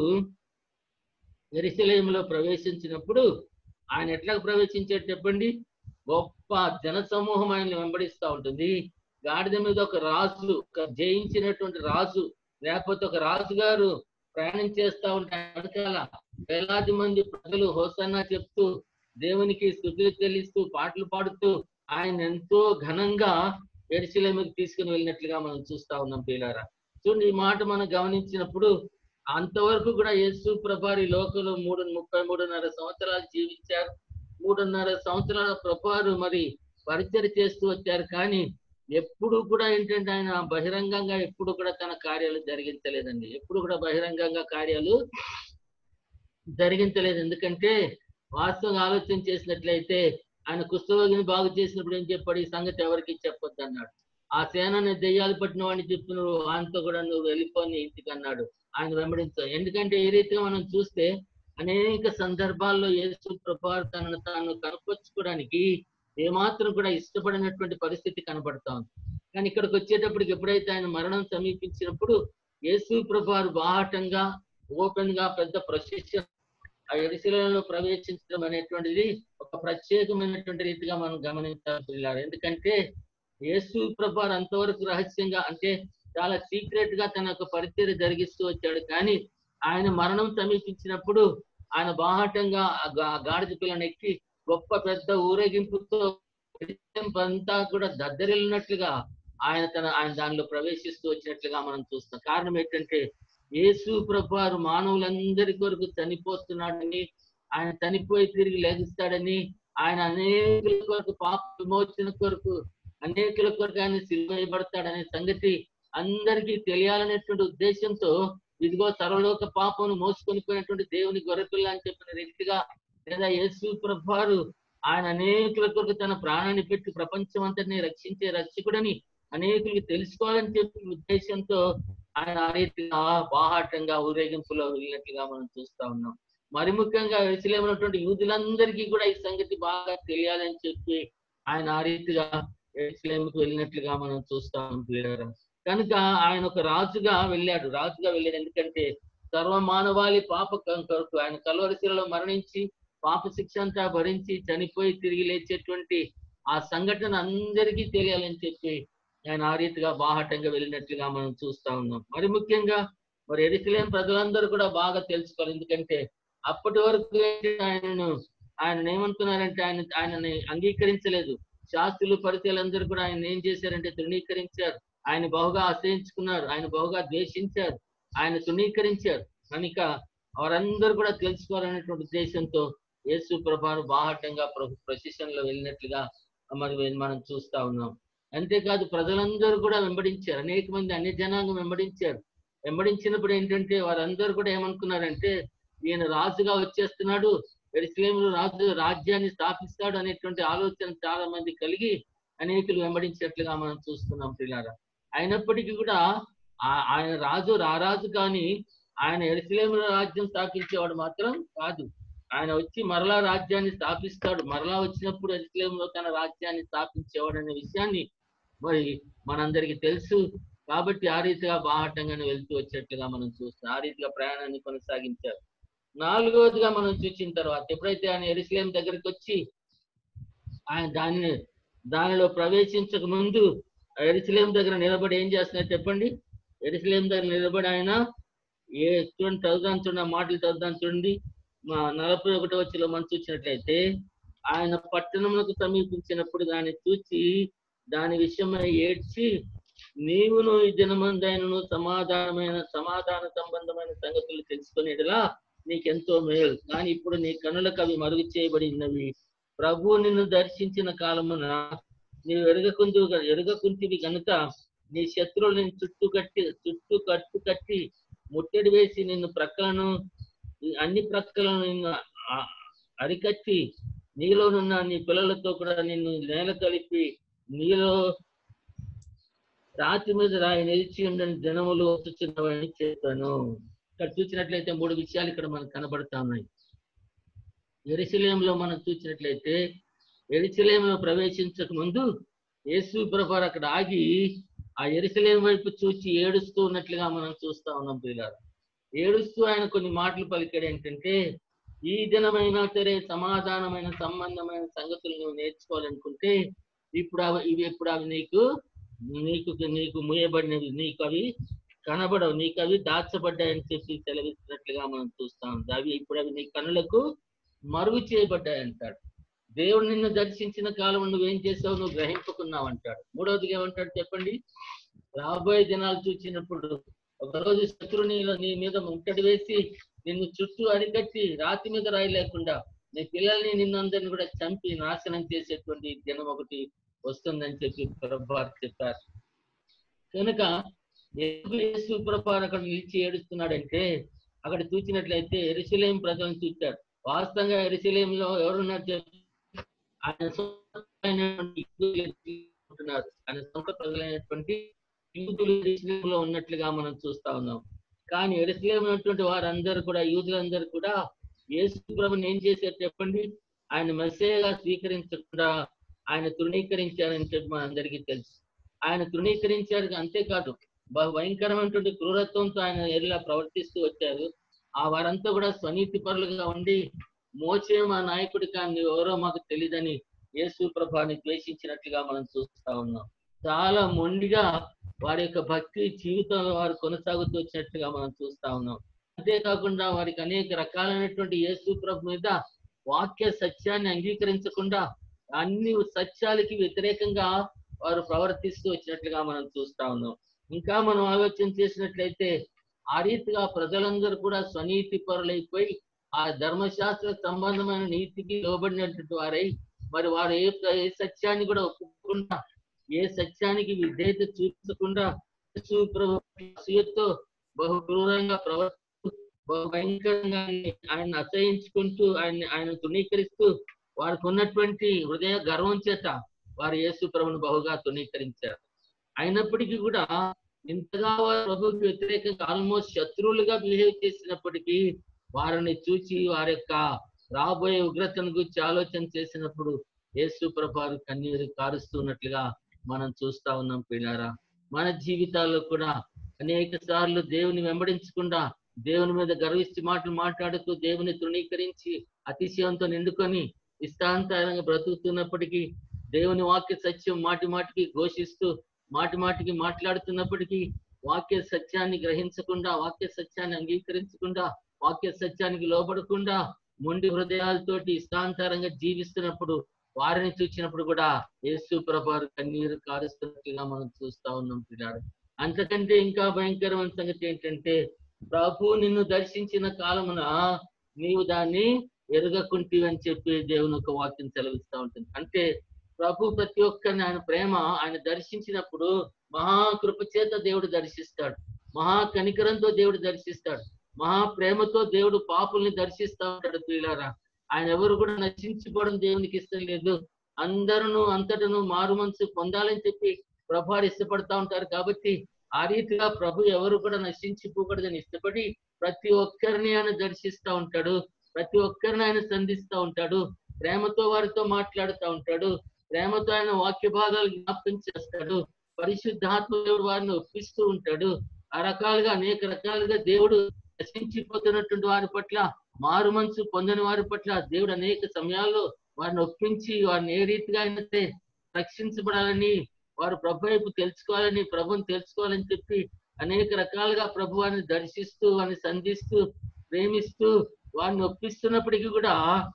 ఎరిశలేములో ప్రవేశించినప్పుడు ఆయన ఎట్లా ప్రవేశించాడు చెప్పండి గొప్ప జన సమూహం ఆయన్ని వెంబడిస్తూ ఉంటుంది గాడిద మీద ఒక రాజు ఒక జయించినటువంటి రాజు లేకపోతే ఒక రాజు గారు ప్రయాణం చేస్తా ఉంటే వెనకాల వేలాది మంది ప్రజలు హోసన్నా చెప్తూ దేవునికి స్థుతులు చెల్లిస్తూ పాటలు పాడుతూ ఆయన ఎంతో ఘనంగా ఎరిశిలేముకి తీసుకుని వెళ్ళినట్లుగా మనం చూస్తా ఉన్నాం పిల్లారా చూడండి ఈ మాట మనం గమనించినప్పుడు అంతవరకు కూడా యేసు ప్రభారి లోకంలో మూడు ముప్పై మూడున్నర సంవత్సరాలు జీవించారు మూడున్నర సంవత్సరాల ప్రభారు మరి పరిచయం చేస్తూ వచ్చారు కానీ ఎప్పుడు కూడా ఏంటంటే ఆయన బహిరంగంగా ఎప్పుడు కూడా తన కార్యాలు జరిగించలేదండి ఎప్పుడు కూడా బహిరంగంగా కార్యాలు జరిగించలేదు ఎందుకంటే వాస్తవంగా ఆలోచన చేసినట్లయితే ఆయన కుష్ఠరోగిని బాగు చేసినప్పుడు ఏం చెప్పాడు ఈ సంగతి ఎవరికి చెప్పొద్దు అన్నాడు ఆ సేనని దెయ్యాలు పట్టిన వాడిని చెప్పి నువ్వు ఆయనతో కూడా నువ్వు వెళ్ళిపోని ఇంటికి అన్నాడు ఆయన వెంబడించావు ఎందుకంటే ఈ రీతిగా మనం చూస్తే అనేక సందర్భాల్లో యేసు ప్రభావ తనను తాను కనపరుచుకోవడానికి ఏమాత్రం కూడా ఇష్టపడినటువంటి పరిస్థితి కనబడతా ఉంది కానీ ఇక్కడికి వచ్చేటప్పటికి ఎప్పుడైతే ఆయన మరణం సమీపించినప్పుడు యేసు ప్రభావారు బాహటంగా ఓపెన్ గా పెద్ద ప్రొసెషన్ ఆ ఎరిశిలలో ప్రవేశించడం అనేటువంటిది ఒక ప్రత్యేకమైనటువంటి రీతిగా మనం గమనించాలి పిల్లలు ఎందుకంటే యేసు ప్రభావారు అంతవరకు రహస్యంగా అంటే చాలా సీక్రెట్ గా తన యొక్క పరిచయం జరిగిస్తూ వచ్చాడు కానీ ఆయన మరణం సమీపించినప్పుడు ఆయన బాహటంగా ఆ గా- ఆ గాడిద పిల్లని ఎక్కి గొప్ప పెద్ద ఊరేగింపుతో అంతా కూడా దద్దరిల్లినట్లుగా ఆయన తన ఆయన దానిలో ప్రవేశిస్తూ వచ్చినట్లుగా మనం చూస్తాం కారణం ఏంటంటే యేసు ప్రభువారు మానవులందరి కొరకు చనిపోతున్నాడని ఆయన చనిపోయి తిరిగి లెగిస్తాడని ఆయన అనేకుల కొరకు పాప విమోచన కొరకు అనేకుల కొరకు ఆయన సిలువేయబడతాడనే సంగతి అందరికీ తెలియాలనేటువంటి ఉద్దేశంతో ఇదిగో సర్వలోక పాపను మోసుకొని పోయినటువంటి దేవుని గొర్రెపిల్ల అని చెప్పిన రీతిగా లేదా యేసు ప్రభువారు ఆయన అనేకుల కొరకు తన ప్రాణాన్ని పెట్టి ప్రపంచం అంతటిని రక్షించే రక్షకుడని అనేకులకి తెలుసుకోవాలని చెప్పి ఉద్దేశంతో ఆయన ఆ రీతిగా బాహాటంగా ఊరేగింపులో వెళ్ళినట్లుగా మనం చూస్తా ఉన్నాం మరి ముఖ్యంగా ఎరుసలేమైనటువంటి యూదులందరికీ కూడా ఈ సంగతి బాగా తెలియాలని చెప్పి ఆయన ఆ రీతిగా ఎరుసలేముకు వెళ్ళినట్లుగా మనం చూస్తాం ప్రియులారా. కనుక ఆయన ఒక రాజుగా వెళ్ళాడు రాజుగా వెళ్ళాడు ఎందుకంటే సర్వ మానవాళి పాప క- కొరకు ఆయన కలవరిశిలలో మరణించి పాప శిక్ష అంతా భరించి చనిపోయి తిరిగి లేచేటువంటి ఆ సంఘటన అందరికీ తెలియాలని చెప్పి ఆయన ఆ రీతిగా బాహటంగా వెళ్ళినట్లుగా మనం చూస్తా ఉన్నాం మరి ముఖ్యంగా మరి ఎరికలేని ప్రజలందరూ కూడా బాగా తెలుసుకోవాలి ఎందుకంటే అప్పటి వరకు ఏంటి ఆయనను ఆయన ఏమనుకున్నారంటే ఆయన ఆయనని అంగీకరించలేదు శాస్త్రులు పరిచయాలందరూ కూడా ఆయన ఏం చేశారంటే తృణీకరించారు ఆయన బహుగా అసహించుకున్నారు ఆయన బహుగా ద్వేషించారు ఆయన తృణీకరించారు కనుక వారందరూ కూడా తెలుసుకోవాలనేటువంటి ఉద్దేశంతో యేసు ప్రభాను బాహటంగా ప్రొసెషన్ లో వెళ్ళినట్లుగా మరి మనం చూస్తా ఉన్నాం అంతేకాదు ప్రజలందరూ కూడా వెంబడించారు అనేక మంది అన్ని జనాంగం వెంబడించారు వెంబడించినప్పుడు ఏంటంటే వారందరూ కూడా ఏమనుకున్నారంటే ఈయన రాజుగా వచ్చేస్తున్నాడు ఎరుసలేములో రాజు రాజ్యాన్ని స్థాపిస్తాడు అనేటువంటి ఆలోచన చాలా మంది కలిగి అనేకులు వెంబడించినట్లుగా మనం చూస్తున్నాం పిల్లారా అయినప్పటికీ కూడా ఆ- ఆయన రాజు రారాజు కానీ ఆయన ఎరుసలేములో రాజ్యం స్థాపించేవాడు మాత్రం కాదు ఆయన వచ్చి మరలా రాజ్యాన్ని స్థాపిస్తాడు మరలా వచ్చినప్పుడు ఎరుసలేములో తన రాజ్యాన్ని స్థాపించేవాడు అనే విషయాన్ని మరి మనందరికీ తెలుసు కాబట్టి ఆ రీతిగా బాహటంగానే వెళ్తూ వచ్చేట్టుగా మనం చూస్తాం ఆ రీతిగా ప్రయాణాన్ని కొనసాగించారు నాలుగవదిగా మనం చూసిన తర్వాత ఎప్పుడైతే ఆయన ఎరుసలేం దగ్గరికి వచ్చి ఆయన దానిని దానిలో ప్రవేశించక ముందు ఆ ఎరుసలేం దగ్గర నిలబడి ఏం చేస్తున్నారు చెప్పండి ఎరుసలేం దగ్గర నిలబడి ఆయన ఏ చూడండి చదువుదాం చూడండి ఆ మాటలు చదువుదాం చూడండి మా నలభై ఒకటో వచ్చిలో మనం చూసినట్లయితే ఆయన పట్టణములకు సమీపించినప్పుడు దాన్ని చూచి దాని విషయమై ఏడ్చి నీవును ఈ దినమందైనను సమాధానమైన సమాధాన సంబంధమైన సంగతులు తెలుసుకునేదిలా నీకెంతో మేలు కానీ ఇప్పుడు నీ కనులకు అవి మరుగు చేయబడినవి ప్రభు నిన్ను దర్శించిన కాలమున నీవు ఎరగకుందు ఎరగకుంటివి గనుక నీ శత్రువులు నిన్ను చుట్టూ కట్టి చుట్టూ కట్టు కట్టి ముట్టడి వేసి నిన్ను ప్రక్కలను ఈ అన్ని ప్రక్కలను నిన్ను ఆ- అరికట్టి నీలోనున్న నీ పిల్లలతో కూడా నిన్ను నేల కలిపి నీలో రాతి మీద రాయి నిలిచి ఉండని దినములు వచ్చుచున్నవని చెప్పాను ఇక్కడ చూసినట్లయితే మూడు విషయాలు ఇక్కడ మనకు కనబడతా ఉన్నాయి ఎరిశిలేంలో మనం చూసినట్లయితే ఎరిశిలేంలో ప్రవేశించక ముందు యేసు ప్రభు అక్కడ ఆగి ఆ ఎరిశిలేం వైపు చూచి ఏడుస్తూ ఉన్నట్లుగా మనం చూస్తా ఉన్నాం పిల్లలు ఏడుస్తూ ఆయన కొన్ని మాటలు పలికాడు ఏంటంటే ఈ దినమైనా సరే సమాధానమైన సంబంధమైన సంగతులు నువ్వు నేర్చుకోవాలనుకుంటే ఇప్పుడు అవి ఇవి ఇప్పుడు అవి నీకు నీకు నీకు మూయబడినవి నీకు అవి కనబడవు నీకు అవి దాచబడ్డాయని చెప్పి సెలవిస్తున్నట్లుగా మనం చూస్తాం అవి ఇప్పుడు అవి నీ కనులకు మరుగు చేయబడ్డాయి అంటాడు దేవుడు నిన్ను దర్శించిన కాలం నువ్వేం చేసావు నువ్వు గ్రహింపుకున్నావు అంటాడు మూడవదిగా ఏమంటాడు చెప్పండి రాబోయే దినాలు చూసినప్పుడు ఒకరోజు శత్రుని నీ మీద ముట్టడి వేసి నిన్ను చుట్టూ అరికట్టి రాతి మీద రాయి లేకుండా నీ పిల్లల్ని నిన్నందరిని కూడా చంపి నాశనం చేసేటువంటి దినం ఒకటి వస్తుందని చెప్పి ప్రభావారు చెప్పారు కనుక ఎందుకు యేసు ప్రభావారు అక్కడ నిలిచి ఏడుస్తున్నాడంటే అక్కడ చూసినట్లయితే ఎరుసలేం ప్రజలను చూచాడు వాస్తవంగా ఎరుసలేంలో ఎవరున్నారు చెప్పి ఆయన సొంతమైనటువంటి యూదులు ఉంటున్నారు ఆయన సొంత ప్రజలైనటువంటి యూదులు ఎరుసలేంలో ఉన్నట్లుగా మనం చూస్తా ఉన్నాం కానీ ఎరుసలేం ఉన్నటువంటి వారందరూ కూడా యూదులందరూ కూడా యేసు ప్రభుని ఏం చేశారు చెప్పండి ఆయన మెస్సేగా స్వీకరించకుండా ఆయన తృణీకరించారని చెప్పి మనందరికీ తెలుసు ఆయన తృణీకరించారు అంతేకాదు బహు భయంకరమైనటువంటి క్రూరత్వంతో ఆయన ఎలా ప్రవర్తిస్తూ వచ్చారు ఆ వారంతా కూడా స్వనీతి పరులుగా ఉండి మోచే మా నాయకుడి కానీ ఎవరో మాకు తెలియదని యేసు ప్రభాని ద్వేషించినట్లుగా మనం చూస్తా ఉన్నాం చాలా మొండిగా వారి యొక్క భక్తి జీవితంలో వారు కొనసాగుతూ వచ్చినట్లుగా మనం చూస్తా ఉన్నాం అంతేకాకుండా వారికి అనేక రకాలైనటువంటి యేసు ప్రభు మీద వాక్య సత్యాన్ని అంగీకరించకుండా అన్ని సత్యాలకి వ్యతిరేకంగా వారు ప్రవర్తిస్తూ వచ్చినట్లుగా మనం చూస్తా ఉన్నాం ఇంకా మనం ఆలోచన చేసినట్లయితే ఆ రీతిగా ప్రజలందరూ కూడా స్వనీతి పరులైపోయి ఆ ధర్మశాస్త్ర సంబంధమైన నీతికి లోబడినటువంటి వారై మరి వారు ఏ ఏ సత్యాన్ని కూడా ఒప్పుకోకుండా ఏ సత్యానికి విధేయత చూపించకుండా యేసు ప్రభు అసూయతో బహు క్రూరంగా ప్రవర్తిస్తూ బహు భయంకరంగా ఆయన అసహించుకుంటూ ఆయన ఆయన తృణీకరిస్తూ వారికి ఉన్నటువంటి హృదయ గర్వం చేత వారు యేసు ప్రభుని బహుగా తృణీకరించారు అయినప్పటికీ కూడా ఇంతగా వారు ప్రభుకి వ్యతిరేకంగా ఆల్మోస్ట్ శత్రువులుగా బిహేవ్ చేసినప్పటికీ వారిని చూచి వారి యొక్క రాబోయే ఉగ్రతను గురించి ఆలోచన చేసినప్పుడు యేసు ప్రభారు కన్నీరు కారుస్తున్నట్లుగా మనం చూస్తా ఉన్నాం పిల్లారా మన జీవితాల్లో కూడా అనేక సార్లు దేవుని వెంబడించకుండా దేవుని మీద గర్వించి మాటలు మాట్లాడుతూ దేవుని తృణీకరించి అతిశయంతో నిండుకొని ఇష్టాంతరంగా బ్రతుకుతున్నప్పటికీ దేవుని వాక్య సత్యం మాటి మాటికి ఘోషిస్తూ మాటి మాటికి మాట్లాడుతున్నప్పటికీ వాక్య సత్యాన్ని గ్రహించకుండా వాక్య సత్యాన్ని అంగీకరించకుండా వాక్య సత్యానికి లోపడకుండా మొండి హృదయాలతోటి ఇష్టాంతరంగా జీవిస్తున్నప్పుడు వారిని చూసినప్పుడు కూడా యేసు ప్రభారు కన్నీరు కారుస్తున్నట్టుగా మనం చూస్తా ఉన్నాం పిల్లాడు అంతకంటే ఇంకా భయంకరమైన సంగతి ఏంటంటే ప్రభు నిన్ను దర్శించిన కాలమున నీవు దాన్ని ఎరగకుంటివి అని చెప్పి దేవుని ఒక వాక్యం సెలవిస్తా ఉంటుంది అంటే ప్రభు ప్రతి ఒక్కరిని ఆయన ప్రేమ ఆయన దర్శించినప్పుడు మహాకృప చేత దేవుడు దర్శిస్తాడు మహా కనికరంతో దేవుడు దర్శిస్తాడు మహా ప్రేమతో దేవుడు పాపుల్ని దర్శిస్తా ఉంటాడు ప్రియులారా ఆయన ఎవరు కూడా నశించుకోవడం దేవునికి ఇష్టం లేదు అందరూ అంతటను మారు మనసు పొందాలని చెప్పి ప్రభు ఇష్టపడతా ఉంటారు కాబట్టి ఆ రీతిగా ప్రభు ఎవరు కూడా నశించిపోకూడదని ఇష్టపడి ప్రతి ఒక్కరిని ఆయన దర్శిస్తా ఉంటాడు ప్రతి ఒక్కరిని ఆయన సంధిస్తా ఉంటాడు ప్రేమతో వారితో మాట్లాడుతూ ఉంటాడు ప్రేమతో ఆయన వాక్య భాగాలు జ్ఞాపకం చేస్తాడు పరిశుద్ధాత్మ దేవుడు వారిని ఒప్పిస్తూ ఉంటాడు ఆ రకాలుగా అనేక రకాలుగా దేవుడు నశించిపోతున్నటువంటి వారి పట్ల మారు మనసు పొందని వారి పట్ల దేవుడు అనేక సమయాల్లో వారిని ఒప్పించి వారిని ఏ రీతిగా అయినా సరే రక్షించబడాలని వారు ప్రభు వైపు తెలుసుకోవాలని ప్రభుని తెలుసుకోవాలని చెప్పి అనేక రకాలుగా ప్రభు వారిని దర్శిస్తూ వారిని సంధిస్తూ ప్రేమిస్తూ వారిని ఒప్పిస్తున్నప్పటికీ కూడా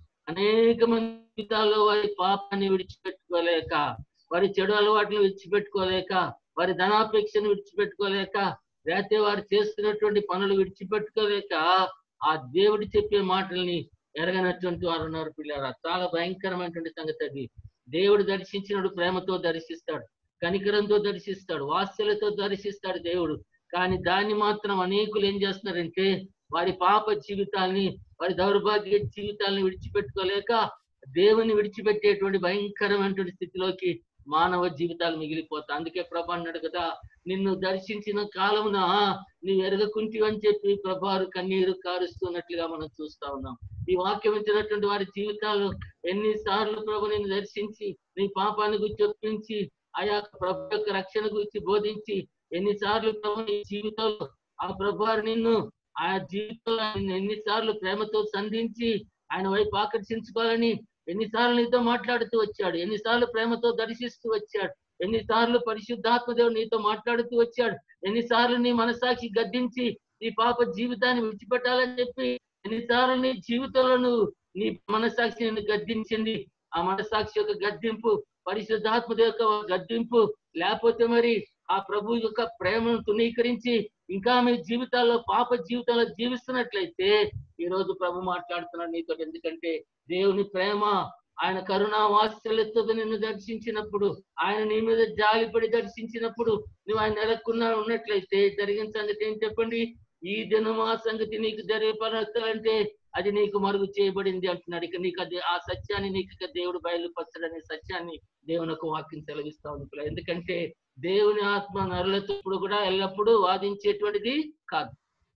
అనేక మంది జీవితాల్లో వారి పాపాన్ని విడిచిపెట్టుకోలేక వారి చెడు అలవాట్లను విడిచిపెట్టుకోలేక వారి ధనాపేక్షను విడిచిపెట్టుకోలేక లేకపోతే వారు చేస్తున్నటువంటి పనులు విడిచిపెట్టుకోలేక ఆ దేవుడు చెప్పే మాటల్ని ఎరగనటువంటి వారు ఉన్నారు పిల్లరా చాలా భయంకరమైనటువంటి సంగతి అది దేవుడు దర్శించినప్పుడు ప్రేమతో దర్శిస్తాడు కనికరంతో దర్శిస్తాడు వాత్సలతో దర్శిస్తాడు దేవుడు కానీ దాన్ని మాత్రం అనేకులు ఏం చేస్తున్నారంటే వారి పాప జీవితాల్ని వారి దౌర్భాగ్య జీవితాలను విడిచిపెట్టుకోలేక దేవుని విడిచిపెట్టేటువంటి భయంకరమైనటువంటి స్థితిలోకి మానవ జీవితాలు మిగిలిపోతాయి అందుకే ప్రభా అన్నాడు కదా నిన్ను దర్శించిన కాలమున నీవు ఎరగకుంటివి అని చెప్పి ప్రభారు కన్నీరు కారుస్తున్నట్లుగా మనం చూస్తా ఉన్నాం ఈ వాక్యం ఇచ్చినటువంటి వారి జీవితాలు ఎన్నిసార్లు ప్రభు నిన్ను దర్శించి నీ పాపాన్ని గురించి ఒప్పించి ఆయా ప్రభు యొక్క రక్షణ గురించి బోధించి ఎన్నిసార్లు ప్రభు నీ జీవితంలో ఆ ప్రభు నిన్ను ఆ జీవితంలో నిన్ను ఎన్నిసార్లు ప్రేమతో సంధించి ఆయన వైపు ఆకర్షించుకోవాలని ఎన్నిసార్లు నీతో మాట్లాడుతూ వచ్చాడు ఎన్నిసార్లు ప్రేమతో దర్శిస్తూ వచ్చాడు ఎన్నిసార్లు పరిశుద్ధాత్మ దేవుడు నీతో మాట్లాడుతూ వచ్చాడు ఎన్నిసార్లు నీ మనసాక్షి గద్దించి నీ పాప జీవితాన్ని విడిచిపెట్టాలని చెప్పి ఎన్నిసార్లు నీ జీవితంలో నువ్వు నీ మనసాక్షి నిన్ను గద్దించింది ఆ మనసాక్షి యొక్క గద్దింపు పరిశుద్ధాత్మ యొక్క గద్దింపు లేకపోతే మరి ఆ ప్రభు యొక్క ప్రేమను తునీకరించి ఇంకా మీ జీవితాల్లో పాప జీవితంలో జీవిస్తున్నట్లయితే ఈ రోజు ప్రభు మాట్లాడుతున్నాడు నీతో ఎందుకంటే దేవుని ప్రేమ ఆయన కరుణా వాత్సల్యతో నిన్ను దర్శించినప్పుడు ఆయన నీ మీద జాలిపడి దర్శించినప్పుడు నువ్వు ఆయన ఎరక్కున్నా ఉన్నట్లయితే జరిగిన సంగతి ఏం చెప్పండి ఈ దినం ఆ సంగతి నీకు జరిగే అది నీకు మరుగు చేయబడింది అంటున్నాడు ఇక నీకు అది ఆ సత్యాన్ని నీకు ఇక దేవుడు బయలుపరచడనే సత్యాన్ని దేవుని ఒక వాక్యం సెలవిస్తా ఉంది ఎందుకంటే దేవుని ఆత్మ నరులతో ఇప్పుడు కూడా ఎల్లప్పుడూ వాదించేటువంటిది కాదు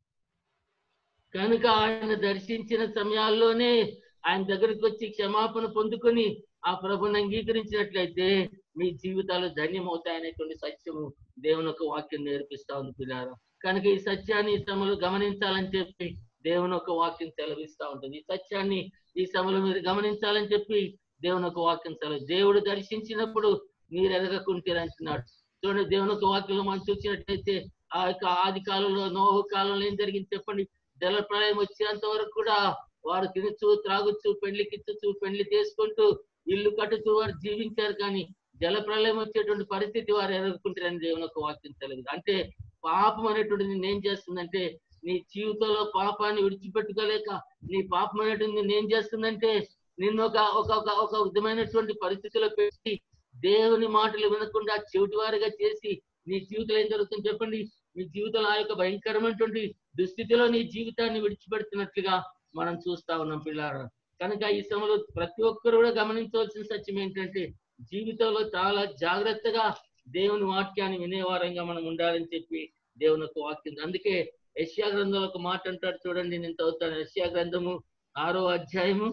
కనుక ఆయన దర్శించిన సమయాల్లోనే ఆయన దగ్గరికి వచ్చి క్షమాపణ పొందుకొని ఆ ప్రభుని అంగీకరించినట్లయితే మీ జీవితాలు ధన్యమవుతాయనేటువంటి సత్యము దేవుని ఒక వాక్యం నేర్పిస్తా ఉంది పిల్లారా కనుక ఈ సత్యాన్ని ఈ సమయంలో గమనించాలని చెప్పి దేవుని ఒక వాక్యం సెలవిస్తా ఉంటుంది ఈ సత్యాన్ని ఈ సమయంలో మీరు గమనించాలని చెప్పి దేవుని ఒక వాక్యం సెలవు దేవుడు దర్శించినప్పుడు మీరు ఎదగకుంటారంటున్నాడు చూడండి దేవుని ఒక వాక్యంలో మనం చూసినట్లయితే ఆ యొక్క ఆది కాలంలో నోహు కాలంలో ఏం జరిగింది చెప్పండి జల ప్రళయం వచ్చేంత వరకు కూడా వారు తినచ్చు త్రాగుచ్చు పెళ్లికిచ్చు పెళ్లి చేసుకుంటూ ఇల్లు కట్టుతూ వారు జీవించారు కానీ జల ప్రళయం వచ్చేటువంటి పరిస్థితి వారు ఎదుర్కొంటారని దేవుని ఒక వాక్యం తెలియదు అంటే పాపం అనేటువంటిది నిన్ను ఏం చేస్తుందంటే నీ జీవితంలో పాపాన్ని విడిచిపెట్టుకోలేక నీ పాపం అనేటువంటి నిన్ను ఏం చేస్తుందంటే నిన్ను ఒక ఒక ఒక- ఒక విధమైనటువంటి పరిస్థితిలో పెట్టి దేవుని మాటలు వినకుండా చెవిటి వారిగా చేసి నీ జీవితంలో ఏం జరుగుతుంది చెప్పండి నీ జీవితంలో ఆ యొక్క భయంకరమైనటువంటి దుస్థితిలో నీ జీవితాన్ని విడిచిపెడుతున్నట్లుగా మనం చూస్తా ఉన్నాం పిల్లారా కనుక ఈ సమయంలో ప్రతి ఒక్కరు కూడా గమనించవలసిన సత్యం ఏంటంటే జీవితంలో చాలా జాగ్రత్తగా దేవుని వాక్యాన్ని వినేవారంగా మనం ఉండాలని చెప్పి దేవుని యొక్క వాక్యం అందుకే యశ్యా గ్రంథంలో ఒక మాట అంటాడు చూడండి నేను చదువుతాను యశ్యా గ్రంథము ఆరో అధ్యాయము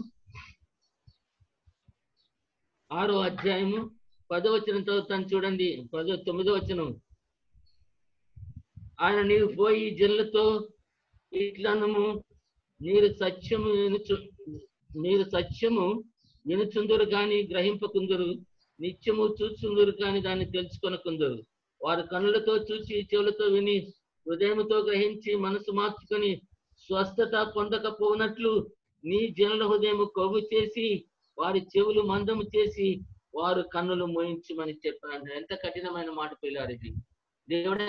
ఆరో అధ్యాయము పదవచనం చదువుతాను చూడండి పదో తొమ్మిదో వచనం ఆయన నీవు పోయి జల్లుతో ఇట్లనము మీరు సత్యము వినుచు మీరు సత్యము వినుచుందురు గాని గ్రహింపకుందురు నిత్యము చూచుందురు కాని దాన్ని తెలుసుకొనకుందురు వారు కనులతో చూచి చెవులతో విని హృదయముతో గ్రహించి మనసు మార్చుకొని స్వస్థత పొందకపోనట్లు నీ జనుల హృదయం కొవ్వు చేసి వారి చెవులు మందము చేసి వారు కన్నులు మోయించమని చెప్పాను ఎంత కఠినమైన మాట పిల్లారు ఇది దేవుడే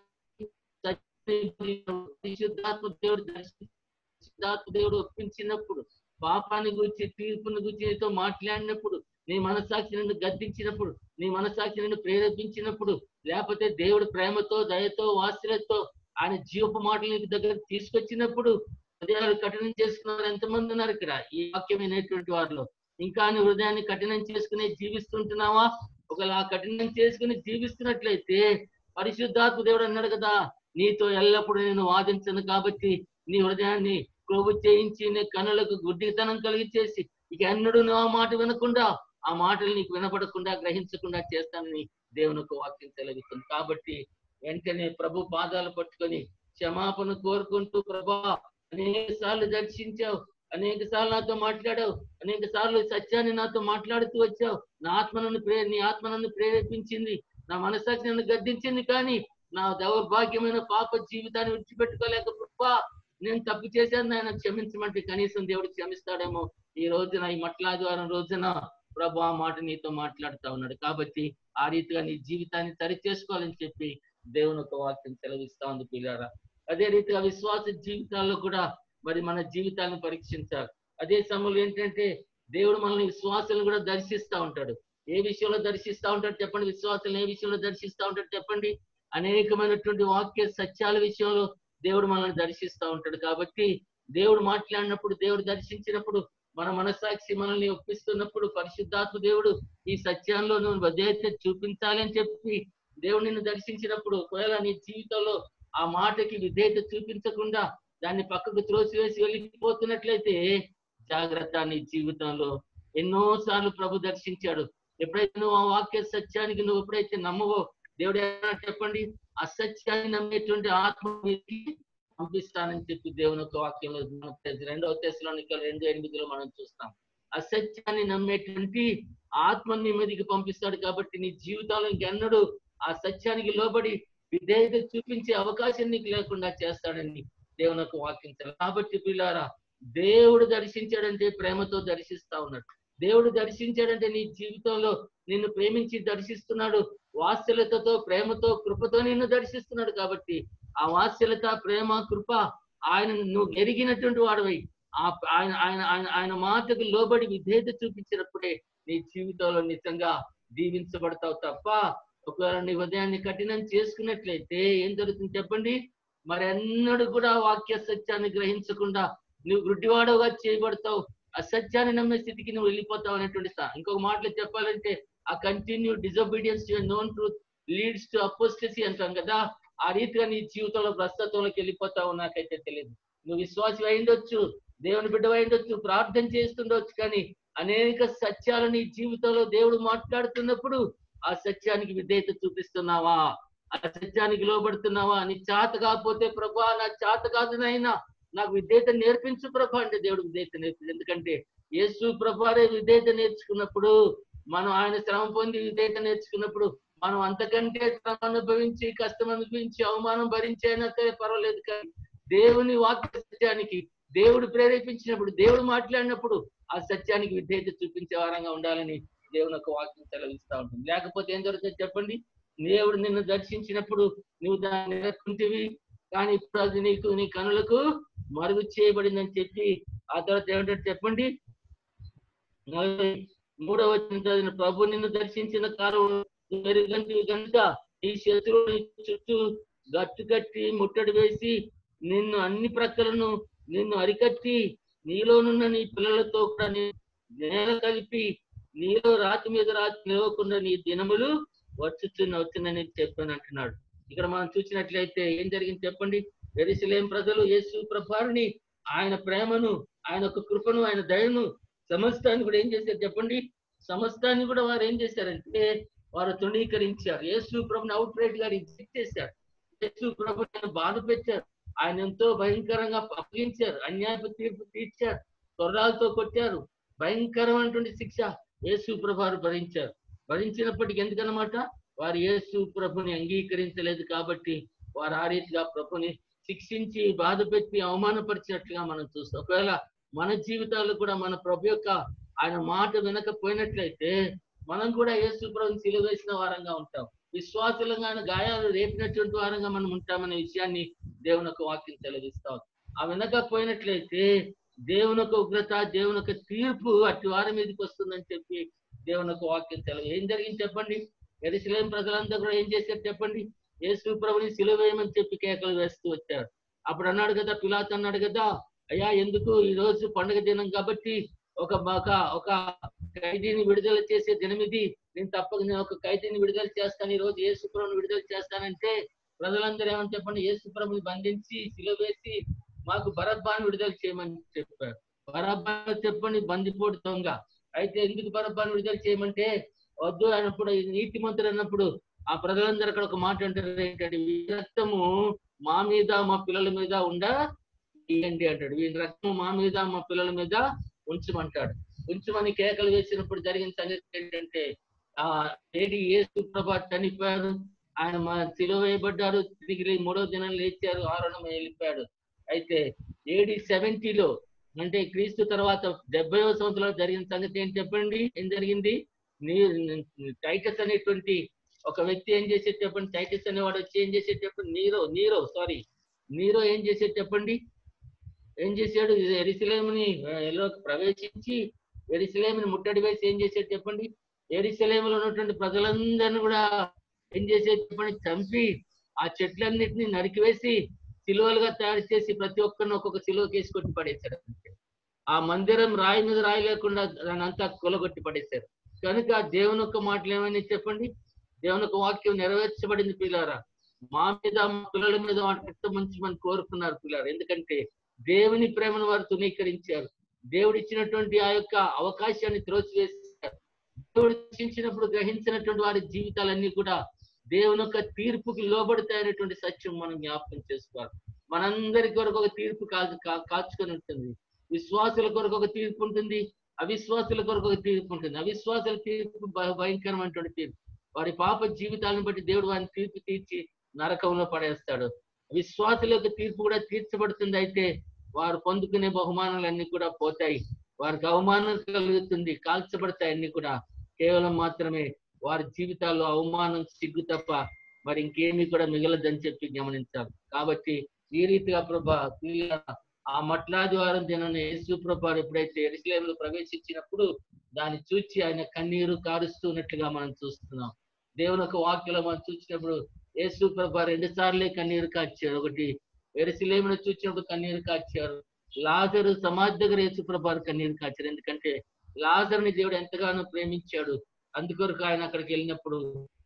పరిశుద్ధాత్మ దేవుడు దర్శి పరిశుద్ధాత్మ దేవుడు ఒప్పించినప్పుడు పాపాన్ని గురించి తీర్పుని గురించి నీతో మాట్లాడినప్పుడు నీ మనసాక్షి నిన్ను గద్దించినప్పుడు నీ మనసాక్షి నిన్ను ప్రేరేపించినప్పుడు లేకపోతే దేవుడు ప్రేమతో దయతో వాత్సల్యతో ఆయన జీవపు మాటలు నీకు దగ్గర తీసుకొచ్చినప్పుడు హృదయాలు కఠినం చేసుకున్న వారు ఎంతమంది ఉన్నారు ఇక్కడ ఈ వాక్యమైనటువంటి వారిలో ఇంకా నీ హృదయాన్ని కఠినం చేసుకుని జీవిస్తుంటున్నావా ఒకవేళ ఆ కఠినం చేసుకుని జీవిస్తున్నట్లయితే పరిశుద్ధాత్మ దేవుడు అన్నాడు కదా నీతో ఎల్లప్పుడూ నేను వాదించను కాబట్టి నీ హృదయాన్ని క్రొవ్వు చేయించి నీ కన్నులకు గుడ్డితనం కలిగి చేసి ఇక ఎన్నడూ నువ్వు ఆ మాట వినకుండా ఆ మాటలు నీకు వినపడకుండా గ్రహించకుండా చేస్తానని దేవుని ఒక వాక్యం సెలవిస్తుంది కాబట్టి వెంటనే ప్రభు పాదాలు పట్టుకొని క్షమాపణ కోరుకుంటూ ప్రభా అనేక సార్లు దర్శించావు అనేక సార్లు నాతో మాట్లాడావు అనేక సార్లు సత్యాన్ని నాతో మాట్లాడుతూ వచ్చావు నా ఆత్మ నన్ను ప్రే నీ ఆత్మ నన్ను ప్రేరేపించింది నా మనసాక్షి నన్ను గద్దించింది కానీ నా దౌర్భాగ్యమైన పాప జీవితాన్ని విడిచిపెట్టుకోలేక ప్రభా నేను తప్పు చేశాను ఆయన క్షమించమంటే కనీసం దేవుడు క్షమిస్తాడేమో ఈ రోజున ఈ మట్లాదివారం రోజున ప్రభు ఆ మాట నీతో మాట్లాడుతా ఉన్నాడు కాబట్టి ఆ రీతిగా నీ జీవితాన్ని సరి చేసుకోవాలని చెప్పి దేవుని ఒక వాక్యం సెలవిస్తా ఉంది పిల్లారా అదే రీతిగా విశ్వాస జీవితాల్లో కూడా మరి మన జీవితాన్ని పరీక్షించాలి అదే సమయంలో ఏంటంటే దేవుడు మనల్ని విశ్వాసాలను కూడా దర్శిస్తా ఉంటాడు ఏ విషయంలో దర్శిస్తా ఉంటాడు చెప్పండి విశ్వాసాలను ఏ విషయంలో దర్శిస్తా ఉంటాడు చెప్పండి అనేకమైనటువంటి వాక్య సత్యాల విషయంలో దేవుడు మనల్ని దర్శిస్తా ఉంటాడు కాబట్టి దేవుడు మాట్లాడినప్పుడు దేవుడు దర్శించినప్పుడు మన మనసాక్షి మనల్ని ఒప్పిస్తున్నప్పుడు పరిశుద్ధాత్మ దేవుడు ఈ సత్యంలో నువ్వు బధ్యత చూపించాలి అని చెప్పి దేవుడు నిన్ను దర్శించినప్పుడు ఒకవేళ నీ జీవితంలో ఆ మాటకి విధేయత చూపించకుండా దాన్ని పక్కకు త్రోసివేసి వెళ్ళిపోతున్నట్లయితే జాగ్రత్త నీ జీవితంలో ఎన్నో సార్లు ప్రభు దర్శించాడు ఎప్పుడైతే నువ్వు ఆ వాక్య సత్యానికి నువ్వు ఎప్పుడైతే నమ్మవో దేవుడు ఏమన్నా చెప్పండి అసత్యాన్ని నమ్మేటువంటి ఆత్మ మీదకి పంపిస్తానని చెప్పి దేవుని యొక్క వాక్యంలో మనకు తెలుసు. రెండవ తెశలోనిక రెండు ఎనిమిదిలో మనం చూస్తాం అసత్యాన్ని నమ్మేటువంటి ఆత్మ నీ మీదకి పంపిస్తాడు కాబట్టి నీ జీవితంలో ఇంకెన్నడూ ఆ సత్యానికి లోబడి విధేయత చూపించే అవకాశం నీకు లేకుండా చేస్తాడని దేవుని యొక్క వాక్యం తెలుసు. కాబట్టి పిల్లారా దేవుడు దర్శించాడంటే ప్రేమతో దర్శిస్తా ఉన్నాడు దేవుడు దర్శించాడంటే నీ జీవితంలో నిన్ను ప్రేమించి దర్శిస్తున్నాడు వాత్సల్యతతో ప్రేమతో కృపతో నిన్ను దర్శిస్తున్నాడు కాబట్టి ఆ వాత్సల్యత ప్రేమ కృప ఆయన నువ్వు ఎరిగినటువంటి వాడివై ఆ ఆయన ఆయన ఆయన ఆయన మాటకు లోబడి విధేయత చూపించినప్పుడే నీ జీవితంలో నిజంగా దీవించబడతావు తప్ప ఒకవేళ నీ ఉదయాన్ని కఠినం చేసుకున్నట్లయితే ఏం జరుగుతుంది చెప్పండి మరి ఎన్నడూ కూడా వాక్య సత్యాన్ని గ్రహించకుండా నువ్వు గుడ్డివాడవుగా చేయబడతావు అసత్యాన్ని నమ్మే స్థితికి నువ్వు వెళ్ళిపోతావు అనేటువంటి స్థా- ఇంకొక మాటలో చెప్పాలంటే ఆ continue disobedience to known truth leads to apostasy అంటాం కదా ఆ రీతిగా నీ జీవితంలో ప్రస్తుతంలోకి వెళ్ళిపోతావు నాకైతే తెలియదు నువ్వు విశ్వాసి అయిండొచ్చు దేవుని బిడ్డ అయిండొచ్చు ప్రార్థన చేస్తుండొచ్చు కానీ అనేక సత్యాలు నీ జీవితంలో దేవుడు మాట్లాడుతున్నప్పుడు ఆ సత్యానికి విధేయత చూపిస్తున్నావా ఆ సత్యానికి లోబడుతున్నావా నీ చేత కాకపోతే ప్రభా నా చేత కాదు నాయనా నాకు విధేయత నేర్పించు ప్రభా అంటే దేవుడు విధేయత నేర్పించు ఎందుకంటే యేసు ప్రభారే విధేయత నేర్చుకున్నప్పుడు మనం ఆయన శ్రమ పొంది విధేయత నేర్చుకున్నప్పుడు మనం అంతకంటే శ్రమ అనుభవించి కష్టం అనుభవించి అవమానం భరించి అయినా సరే పర్వాలేదు కానీ దేవుని వాక్య సత్యానికి దేవుడు ప్రేరేపించినప్పుడు దేవుడు మాట్లాడినప్పుడు ఆ సత్యానికి విధేయత చూపించే వారంగా ఉండాలని దేవుని యొక్క వాక్యం సెలవిస్తా ఉంటుంది లేకపోతే ఏం జరుగుతుంది చెప్పండి దేవుడు నిన్ను దర్శించినప్పుడు నువ్వు దాన్ని ఎదుర్కొంటివి కానీ ఇప్పుడు అది నీకు నీ కనులకు మరుగు చేయబడిందని చెప్పి ఆ తర్వాత ఏమంటారు చెప్పండి నలభై మూడవ వచనం చదివిన ప్రభు నిన్ను దర్శించిన కాలం మెరుగంటి గంట ఈ శత్రువుని చుట్టూ గట్టు కట్టి ముట్టడి వేసి నిన్ను అన్ని ప్రక్కలను నిన్ను అరికట్టి నీలోనున్న నీ పిల్లలతో కూడా నీ నేల కలిపి నీలో రాతి మీద రాతి నిలవకుండా నీ దినములు వచ్చుచున్న వచ్చునని చెప్పాను అంటున్నాడు ఇక్కడ మనం చూసినట్లయితే ఏం జరిగింది చెప్పండి ఎరిసిలేం ప్రజలు యేసు ప్రభారుని ఆయన ప్రేమను ఆయన యొక్క కృపను ఆయన దయను సమస్తాన్ని కూడా ఏం చేశారు చెప్పండి సమస్తాన్ని కూడా వారు ఏం చేశారంటే వారు తృణీకరించారు యేసు ప్రభుని అవుట్ రైట్ గా రిజెక్ట్ చేశారు యేసు ప్రభుని బాధ పెట్టారు ఆయన ఎంతో భయంకరంగా అప్పగించారు అన్యాయపు తీర్పు తీర్చారు తొర్రాలతో కొట్టారు భయంకరమైనటువంటి శిక్ష యేసు ప్రభారు భరించారు భరించినప్పటికీ ఎందుకనమాట వారు యేసు ప్రభుని అంగీకరించలేదు కాబట్టి వారు ఆ రీతిగా ప్రభుని శిక్షించి బాధ పెట్టి అవమానపరిచినట్లుగా మనం చూస్తాం ఒకవేళ మన జీవితాల్లో కూడా మన ప్రభు యొక్క ఆయన మాట వినకపోయినట్లయితే మనం కూడా యేసు ప్రభుని సిలువ వేసిన వారంగా ఉంటాం విశ్వాసులుగా ఆయన గాయాలు రేపినటువంటి వారంగా మనం ఉంటామనే విషయాన్ని దేవుని యొక్క వాక్యం తెలియజేస్తాం ఆ వినకపోయినట్లయితే దేవుని యొక్క ఉగ్రత దేవుని యొక్క తీర్పు అట్టి వారి మీదకి వస్తుందని చెప్పి దేవుని యొక్క వాక్యం తెలియదు ఏం జరిగింది చెప్పండి ఎరుసలేం ప్రజలంతా కూడా ఏం చేశారు చెప్పండి యేసు ప్రభుని సిలువ వేయమని చెప్పి కేకలు వేస్తూ వచ్చారు అప్పుడు అన్నాడు కదా పిలాత్ అన్నాడు కదా అయ్యా ఎందుకు ఈ రోజు పండుగ దినం కాబట్టి ఒక ఒక ఒక ఖైదీని విడుదల చేసే దినం ఇది నేను తప్పక నేను ఒక ఖైదీని విడుదల చేస్తాను ఈ రోజు యేసు ప్రభుని విడుదల చేస్తానంటే ప్రజలందరూ ఏమని చెప్పండి యేసు ప్రభుని బంధించి సిలువ వేసి మాకు బరబ్బాని విడుదల చేయమని చెప్పారు బరబ్బా చెప్పండి బందిపోటు దొంగ అయితే ఎందుకు బరబ్బాని విడుదల చేయమంటే వద్దు అన్నప్పుడు నీతి మంత్రులు అన్నప్పుడు ఆ ప్రజలందరూ అక్కడ ఒక మాట అంటారు ఏంటంటే ఈ రక్తము మా మీద మా పిల్లల మీద ఉండ ఇవ్వండి అంటాడు ఈ రక్తము మా మీద మా పిల్లల మీద ఉంచమంటాడు ఉంచమని కేకలు వేసినప్పుడు జరిగిన సంగతి ఏంటంటే ఆ లేడీ యేసు ప్రభా చనిపోయారు ఆయన మా సిలువ వేయబడ్డారు తిరిగి మూడో దినం లేచారు ఆరుణం వెళ్ళిపోయాడు అయితే ఏడి సెవెంటీలో అంటే క్రీస్తు తర్వాత డెబ్బైవ సంవత్సరంలో జరిగిన సంగతి ఏంటి చెప్పండి ఏం జరిగింది నీ టైటస్ అనేటువంటి ఒక వ్యక్తి ఏం చేసేది చెప్పండి టైటస్ అనేవాడు వచ్చి ఏం చేసేది చెప్పండి నీరో నీరో సారీ నీరో ఏం చేసేది చెప్పండి ఏం చేశాడు ఎరిశిలేముని ఎల్లో ప్రవేశించి ఎరిశిలేముని ముట్టడి వేసి ఏం చేసేది చెప్పండి ఎరిశిలేములో ఉన్నటువంటి ప్రజలందరిని కూడా ఏం చేసేది చెప్పండి చంపి ఆ చెట్లన్నిటిని నరికివేసి సిలువలుగా తయారు చేసి ప్రతి ఒక్కరిని ఒక్కొక్క సిలువ కేసి కొట్టి పడేశారు ఆ మందిరం రాయి మీద రాయి లేకుండా దాని అంతా కొలగొట్టి పడేశారు కనుక దేవుని యొక్క మాటలు ఏమని చెప్పండి దేవుని యొక్క వాక్యం నెరవేర్చబడింది పిల్లారా మా మీద మా పిల్లల మీద రక్తం మంచి కోరుకున్నారు పిల్లారు ఎందుకంటే దేవుని ప్రేమను వారు తునీకరించారు దేవుడు ఇచ్చినటువంటి ఆ యొక్క అవకాశాన్ని త్రోసివేశారు దేవుడు రక్షించినప్పుడు గ్రహించినటువంటి వారి జీవితాలన్నీ కూడా దేవుని యొక్క తీర్పుకి లోబడతాయనేటువంటి సత్యం మనం జ్ఞాపకం చేసుకోవాలి మనందరి కొరకు ఒక తీర్పు కాదు కా- కాచుకొని ఉంటుంది విశ్వాసుల కొరకు ఒక తీర్పు ఉంటుంది అవిశ్వాసుల కొరకు ఒక తీర్పు ఉంటుంది అవిశ్వాసుల తీర్పు భ- భయంకరమైనటువంటి తీర్పు వారి పాప జీవితాలను బట్టి దేవుడు వారిని తీర్పు తీర్చి నరకంలో పడేస్తాడు విశ్వాసుల యొక్క తీర్పు కూడా తీర్చబడుతుంది అయితే వారు పొందుకునే బహుమానాలన్నీ కూడా పోతాయి వారికి అవమానం కలుగుతుంది కాల్చబడతాయి అన్ని కూడా కేవలం మాత్రమే వారి జీవితాల్లో అవమానం సిగ్గు తప్ప మరి ఇంకేమీ కూడా మిగలదని చెప్పి గమనించాలి కాబట్టి ఈ రీతిగా ప్రభా ప్రియులారా, ఆ మట్లాది వారం దినాన్ని యేసు ప్రభా ఎప్పుడైతే ఎరుసలేములో ప్రవేశించినప్పుడు దాన్ని చూచి ఆయన కన్నీరు కారుస్తున్నట్లుగా మనం చూస్తున్నాం దేవుని యొక్క వాక్యలో మనం చూసినప్పుడు యేసు ప్రభా రెండు సార్లే కన్నీరు కాచారు ఒకటి ఎరుసలేమును చూసినప్పుడు కన్నీరు కాచారు లాజరు సమాధి దగ్గర యేసు ప్రభా కన్నీరు కాచారు ఎందుకంటే లాజర్ని దేవుడు ఎంతగానో ప్రేమించాడు అందుకొరకు ఆయన అక్కడికి వెళ్ళినప్పుడు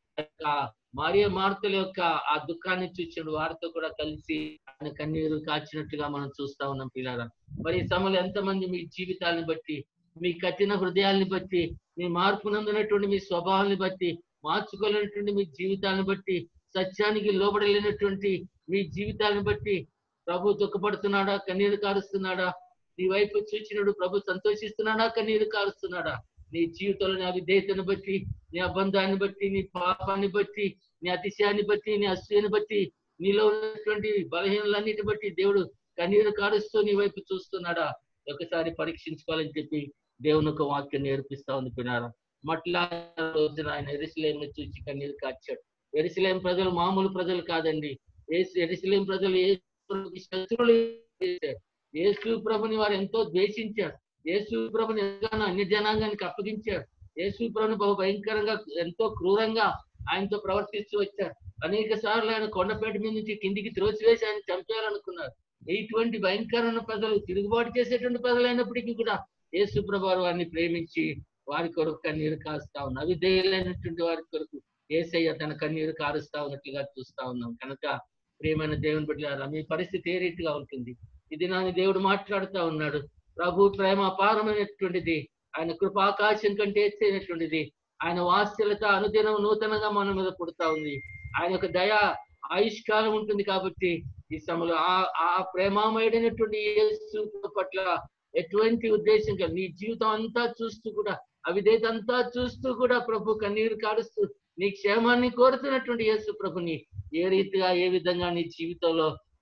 ఆ మరియ మార్తల యొక్క ఆ దుఃఖాన్ని చూసిన వారితో కూడా కలిసి ఆయన కన్నీరు కాచినట్టుగా మనం చూస్తా ఉన్నాం పిల్లారా మరి ఈ సమయంలో ఎంతమంది మీ జీవితాలను బట్టి మీ కఠిన హృదయాల్ని బట్టి మీ మార్పు నందునటువంటి మీ స్వభావాన్ని బట్టి మార్చుకోలేనటువంటి మీ జీవితాలను బట్టి సత్యానికి లోబడలేనటువంటి మీ జీవితాలను బట్టి ప్రభు దుఃఖపడుతున్నాడా కన్నీరు కారుస్తున్నాడా నీ వైపు చూచినప్పుడు ప్రభు సంతోషిస్తున్నాడా కన్నీరు కారుస్తున్నాడా నీ జీవితంలో నీ అవిధేయతను బట్టి నీ అబంధాన్ని బట్టి నీ పాపాన్ని బట్టి నీ అతిశయాన్ని బట్టి నీ అసూయని బట్టి నీలో ఉన్నటువంటి బలహీనలన్నిటి బట్టి దేవుడు కన్నీరు కారుస్తూ నీ వైపు చూస్తున్నాడా ఒకసారి పరీక్షించుకోవాలని చెప్పి దేవుని ఒక వాక్యం నేర్పిస్తా ఉంది పినారా మట్లా రోజున ఆయన ఎరుసలేం చూసి కన్నీరు కాచాడు ఎరుసలేం ప్రజలు మామూలు ప్రజలు కాదండి ఏసు- ఎరుసలేం ప్రజలు యేసు ప్రభుకి శత్రువులు చేశారు. యేసు ప్రభుని వారు ఎంతో ద్వేషించారు యేసు ప్రభుని ఎంతగానో అన్య జనాంగానికి అప్పగించారు యేసు ప్రభుని బహు భయంకరంగా ఎంతో క్రూరంగా ఆయనతో ప్రవర్తిస్తూ వచ్చారు అనేక సార్లు ఆయన కొండపేట మీద నుంచి కిందికి త్రోసివేసి ఆయన చంపేయాలనుకున్నారు ఇటువంటి భయంకరమైన ప్రజలు తిరుగుబాటు చేసేటువంటి ప్రజలైనప్పటికీ కూడా యేసు ప్రభు వారు వారిని ప్రేమించి వారి కొరకు కన్నీరు కాస్తా ఉన్నారు అవిధేయులైనటువంటి వారి కొరకు ఏసయ్య తన కన్నీరు కారుస్తా ఉన్నట్లుగా చూస్తా ఉన్నాం కనుక ప్రియమైన దేవుని బిడ్డలారా మీ పరిస్థితి ఏ రీతిగా ఉంటుంది ఇది నాని దేవుడు మాట్లాడుతా ఉన్నాడు ప్రభు ప్రేమ అపారమైనటువంటిది ఆయన కృప ఆకాశం కంటే ఎత్తైనటువంటిది ఆయన వాత్సల్యత అనుదినం నూతనంగా మన మీద పుడతా ఉంది ఆయన యొక్క దయ ఆయుష్కాలం ఉంటుంది కాబట్టి ఈ సమయంలో ఆ ఆ ప్రేమామయుడైనటువంటి యేసు పట్ల ఎటువంటి ఉద్దేశం కాదు నీ జీవితం అంతా చూస్తూ కూడా అవిధేత అంతా చూస్తూ కూడా ప్రభు కన్నీరు కారుస్తూ నీ క్షేమాన్ని కోరుతున్నటువంటి యేసు ప్రభుని ఏ రీతిగా ఏ విధంగా నీ జీవితంలో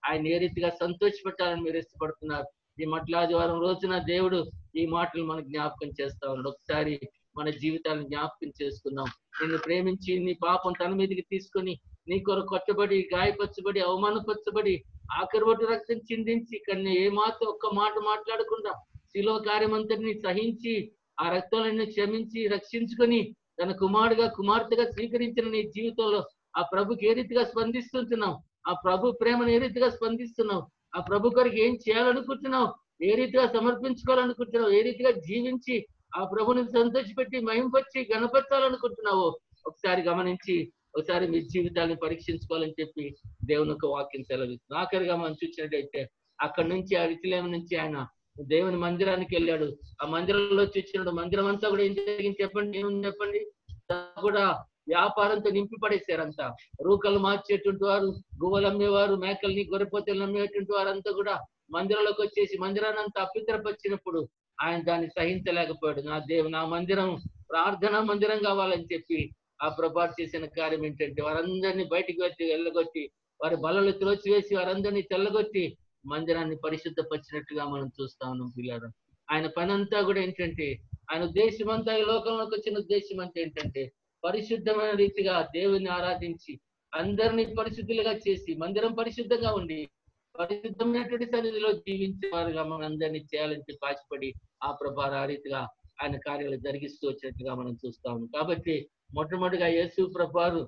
ఆయన ఏ రీతిగా సంతోషపెట్టాలని మీరు ఇష్టపడుతున్నారు ఈ మట్లాదివారం రోజున దేవుడు ఈ మాటలు మనకు జ్ఞాపకం చేస్తా ఉన్నాడు ఒకసారి మన జీవితాలను జ్ఞాపకం చేసుకుందాం నిన్ను ప్రేమించి నీ పాపం తన మీదకి తీసుకొని నీ కొరకు కొట్టబడి గాయపరచబడి అవమానపరచబడి ఆఖరి బొట్టు రక్తం చిందించి కన్నా ఏ మాత్రం ఒక్క మాట మాట్లాడకుండా శిలో కార్యమంతటిని సహించి ఆ రక్తాలను క్షమించి రక్షించుకొని తన కుమారుడుగా కుమార్తెగా స్వీకరించిన నీ జీవితంలో ఆ ప్రభుకి ఏ రీతిగా స్పందిస్తుంటున్నాం ఆ ప్రభు ప్రేమను ఏ రీతిగా స్పందిస్తున్నావు ఆ ప్రభు కొరకు ఏం చేయాలనుకుంటున్నావు ఏ రీతిగా సమర్పించుకోవాలనుకుంటున్నావు ఏ రీతిగా జీవించి ఆ ప్రభుని సంతోషపెట్టి మహింపచ్చి గణపరచాలనుకుంటున్నావు ఒకసారి గమనించి ఒకసారి మీ జీవితాన్ని పరీక్షించుకోవాలని చెప్పి దేవుని యొక్క వాక్యం సెలవిస్తుంది ఆఖరిగా మనం చూసినట్టయితే అక్కడి నుంచి ఆ విచలేం నుంచి ఆయన దేవుని మందిరానికి వెళ్ళాడు ఆ మందిరంలో చూసినాడు మందిరం అంతా కూడా ఏం జరిగింది చెప్పండి ఏముంది చెప్పండి అంతా కూడా వ్యాపారంతో నింపి పడేశారంతా రూకలు మార్చేటువంటి వారు గువ్వలు అమ్మేవారు మేకల్ని గొర్రెపోతలు అమ్మేటువంటి వారంతా కూడా మందిరంలోకి వచ్చేసి మందిరాన్ని అంతా అప్పితరపరిచినప్పుడు ఆయన దాన్ని సహించలేకపోయాడు నా దేవు నా మందిరం ప్రార్థనా మందిరం కావాలని చెప్పి ఆ ప్రభాట్ చేసిన కార్యం ఏంటంటే వారందరినీ బయటికి వచ్చి వెళ్ళగొట్టి వారి బలలు త్రోచివేసి వారందరినీ తెల్లగొట్టి మందిరాన్ని పరిశుద్ధపరిచినట్టుగా మనం చూస్తా ఉన్నాం పిల్లలు ఆయన పని అంతా కూడా ఏంటంటే ఆయన ఉద్దేశం అంతా ఈ లోకంలోకి వచ్చిన ఉద్దేశం అంతా ఏంటంటే పరిశుద్ధమైన రీతిగా దేవుని ఆరాధించి అందరినీ పరిశుద్ధులుగా చేసి మందిరం పరిశుద్ధంగా ఉండి పరిశుద్ధమైనటువంటి సన్నిధిలో జీవించే వారుగా మనం అందరినీ చేయాలని చెప్పి ఆశపడి ఆ ప్రభావ ఆ రీతిగా ఆయన కార్యాలు జరిగిస్తూ వచ్చినట్టుగా మనం చూస్తాము కాబట్టి మొట్టమొదటిగా యేసు ప్రభారు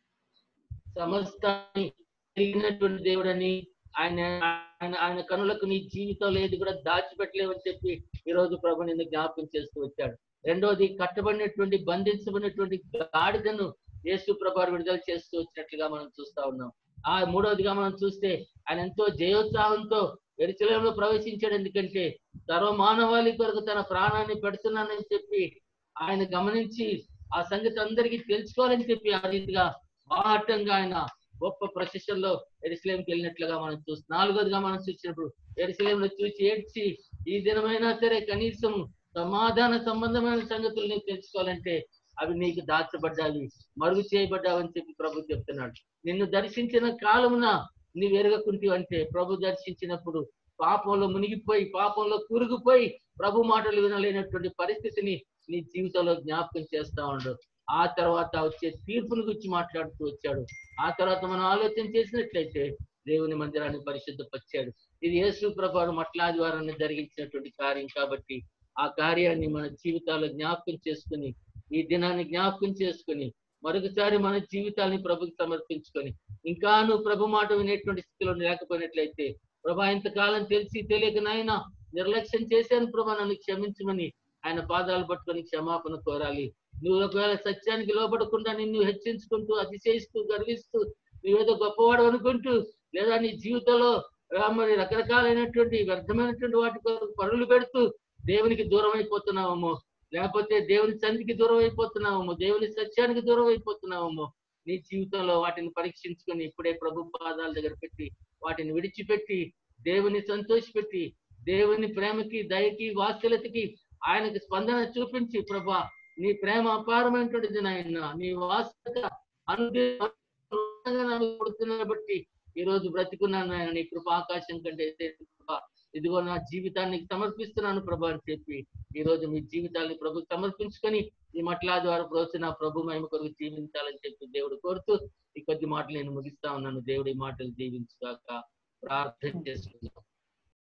సమస్తాన్ని ఎరిగినటువంటి దేవుడని ఆయన ఆయన ఆయన కనులకు నీ జీవితంలో ఏది కూడా దాచిపెట్టలేవని చెప్పి ఈ రోజు ప్రభు నిన్ను జ్ఞాపకం చేస్తూ వచ్చాడు రెండోది కట్టబడినటువంటి బంధించబడినటువంటి గాడిదను యేసు ప్రభారు విడుదల చేస్తూ వచ్చినట్లుగా మనం చూస్తా ఉన్నాం ఆ మూడవదిగా మనం చూస్తే ఆయన ఎంతో జయోత్సాహంతో ఎరుచలంలో ప్రవేశించాడు ఎందుకంటే సర్వ మానవాళి కొరకు తన ప్రాణాన్ని పెడుతున్నానని చెప్పి ఆయన గమనించి ఆ సంగతి అందరికీ తెలుసుకోవాలని చెప్పి ఆ రీతిగా బాహటంగా ఆయన గొప్ప ప్రశస్తంలో ఎరుసలేంకి వెళ్ళినట్లుగా మనం చూస్తాం నాలుగోదిగా మనం చూసినప్పుడు ఎరుసలేంలో చూసి ఏడ్చి ఈ దినమైనా సరే కనీసం సమాధాన సంబంధమైన సంగతులు నీకు తెలుసుకోవాలంటే అవి నీకు దాచబడ్డాలి మరుగు చేయబడ్డావని చెప్పి ప్రభు చెప్తున్నాడు నిన్ను దర్శించిన కాలమున నీవు ఎరగకుంటి అంటే ప్రభు దర్శించినప్పుడు పాపంలో మునిగిపోయి పాపంలో కూరుకుపోయి ప్రభు మాటలు వినలేనటువంటి పరిస్థితిని నీ జీవితంలో జ్ఞాపకం చేస్తా ఉండు ఆ తర్వాత వచ్చే తీర్పుని గురించి మాట్లాడుతూ వచ్చాడు ఆ తర్వాత మనం ఆలోచన చేసినట్లయితే దేవుని మందిరాన్ని పరిశుద్ధపరిచాడు ఇది యేసు ప్రభావం మట్లాదివారాన్ని జరిగించినటువంటి కార్యం కాబట్టి ఆ కార్యాన్ని మన జీవితాల్లో జ్ఞాపకం చేసుకుని ఈ దినాన్ని జ్ఞాపకం చేసుకుని మరొకసారి మన జీవితాన్ని ప్రభుకి సమర్పించుకొని ఇంకా నువ్వు ప్రభు మాట వినేటువంటి స్థితిలో లేకపోయినట్లయితే ప్రభా ఇంతకాలం తెలిసి తెలియక నాయన నిర్లక్ష్యం చేశాను ప్రభా నన్ను క్షమించమని ఆయన పాదాలు పట్టుకొని క్షమాపణ కోరాలి నువ్వు ఒకవేళ సత్యానికి లోపడకుండా నిన్ను హెచ్చించుకుంటూ అతిశయిస్తూ గర్విస్తూ నువ్వేదో గొప్పవాడు అనుకుంటూ లేదా నీ జీవితంలో ఆ, మరి రకరకాలైనటువంటి వ్యర్థమైనటువంటి వాటి కొరకు పనులు పెడుతూ దేవునికి దూరం అయిపోతున్నావేమో లేకపోతే దేవుని సంధికి దూరం అయిపోతున్నావేమో దేవుని సత్యానికి దూరం అయిపోతున్నావేమో నీ జీవితంలో వాటిని పరీక్షించుకొని ఇప్పుడే ప్రభు పాదాల దగ్గర పెట్టి వాటిని విడిచిపెట్టి దేవుని సంతోషపెట్టి దేవుని ప్రేమకి దయకి వాత్సల్యతకి ఆయనకి స్పందన చూపించి ప్రభా నీ ప్రేమ అపారమైనటువంటిది నాయన నీ వాస్తవ అనుభవం బట్టి ఈ రోజు బ్రతికున్నాను ఆయన నీ కృప ఆకాశం కంటే ఎత్తైన కృప. ఇదిగో నా జీవితాన్ని సమర్పిస్తున్నాను ప్రభా అని చెప్పి ఈ రోజు మీ జీవితాన్ని ప్రభు సమర్పించుకొని ఈ మట్లా ద్వారా ప్రోత్సన ప్రభు మహిమ కొరకు జీవించాలని చెప్పి దేవుడు కోరుతూ ఈ కొద్ది మాటలు నేను ముగిస్తా ఉన్నాను దేవుడి మాటలు జీవించుగాక ప్రార్థన చేసుకుందాం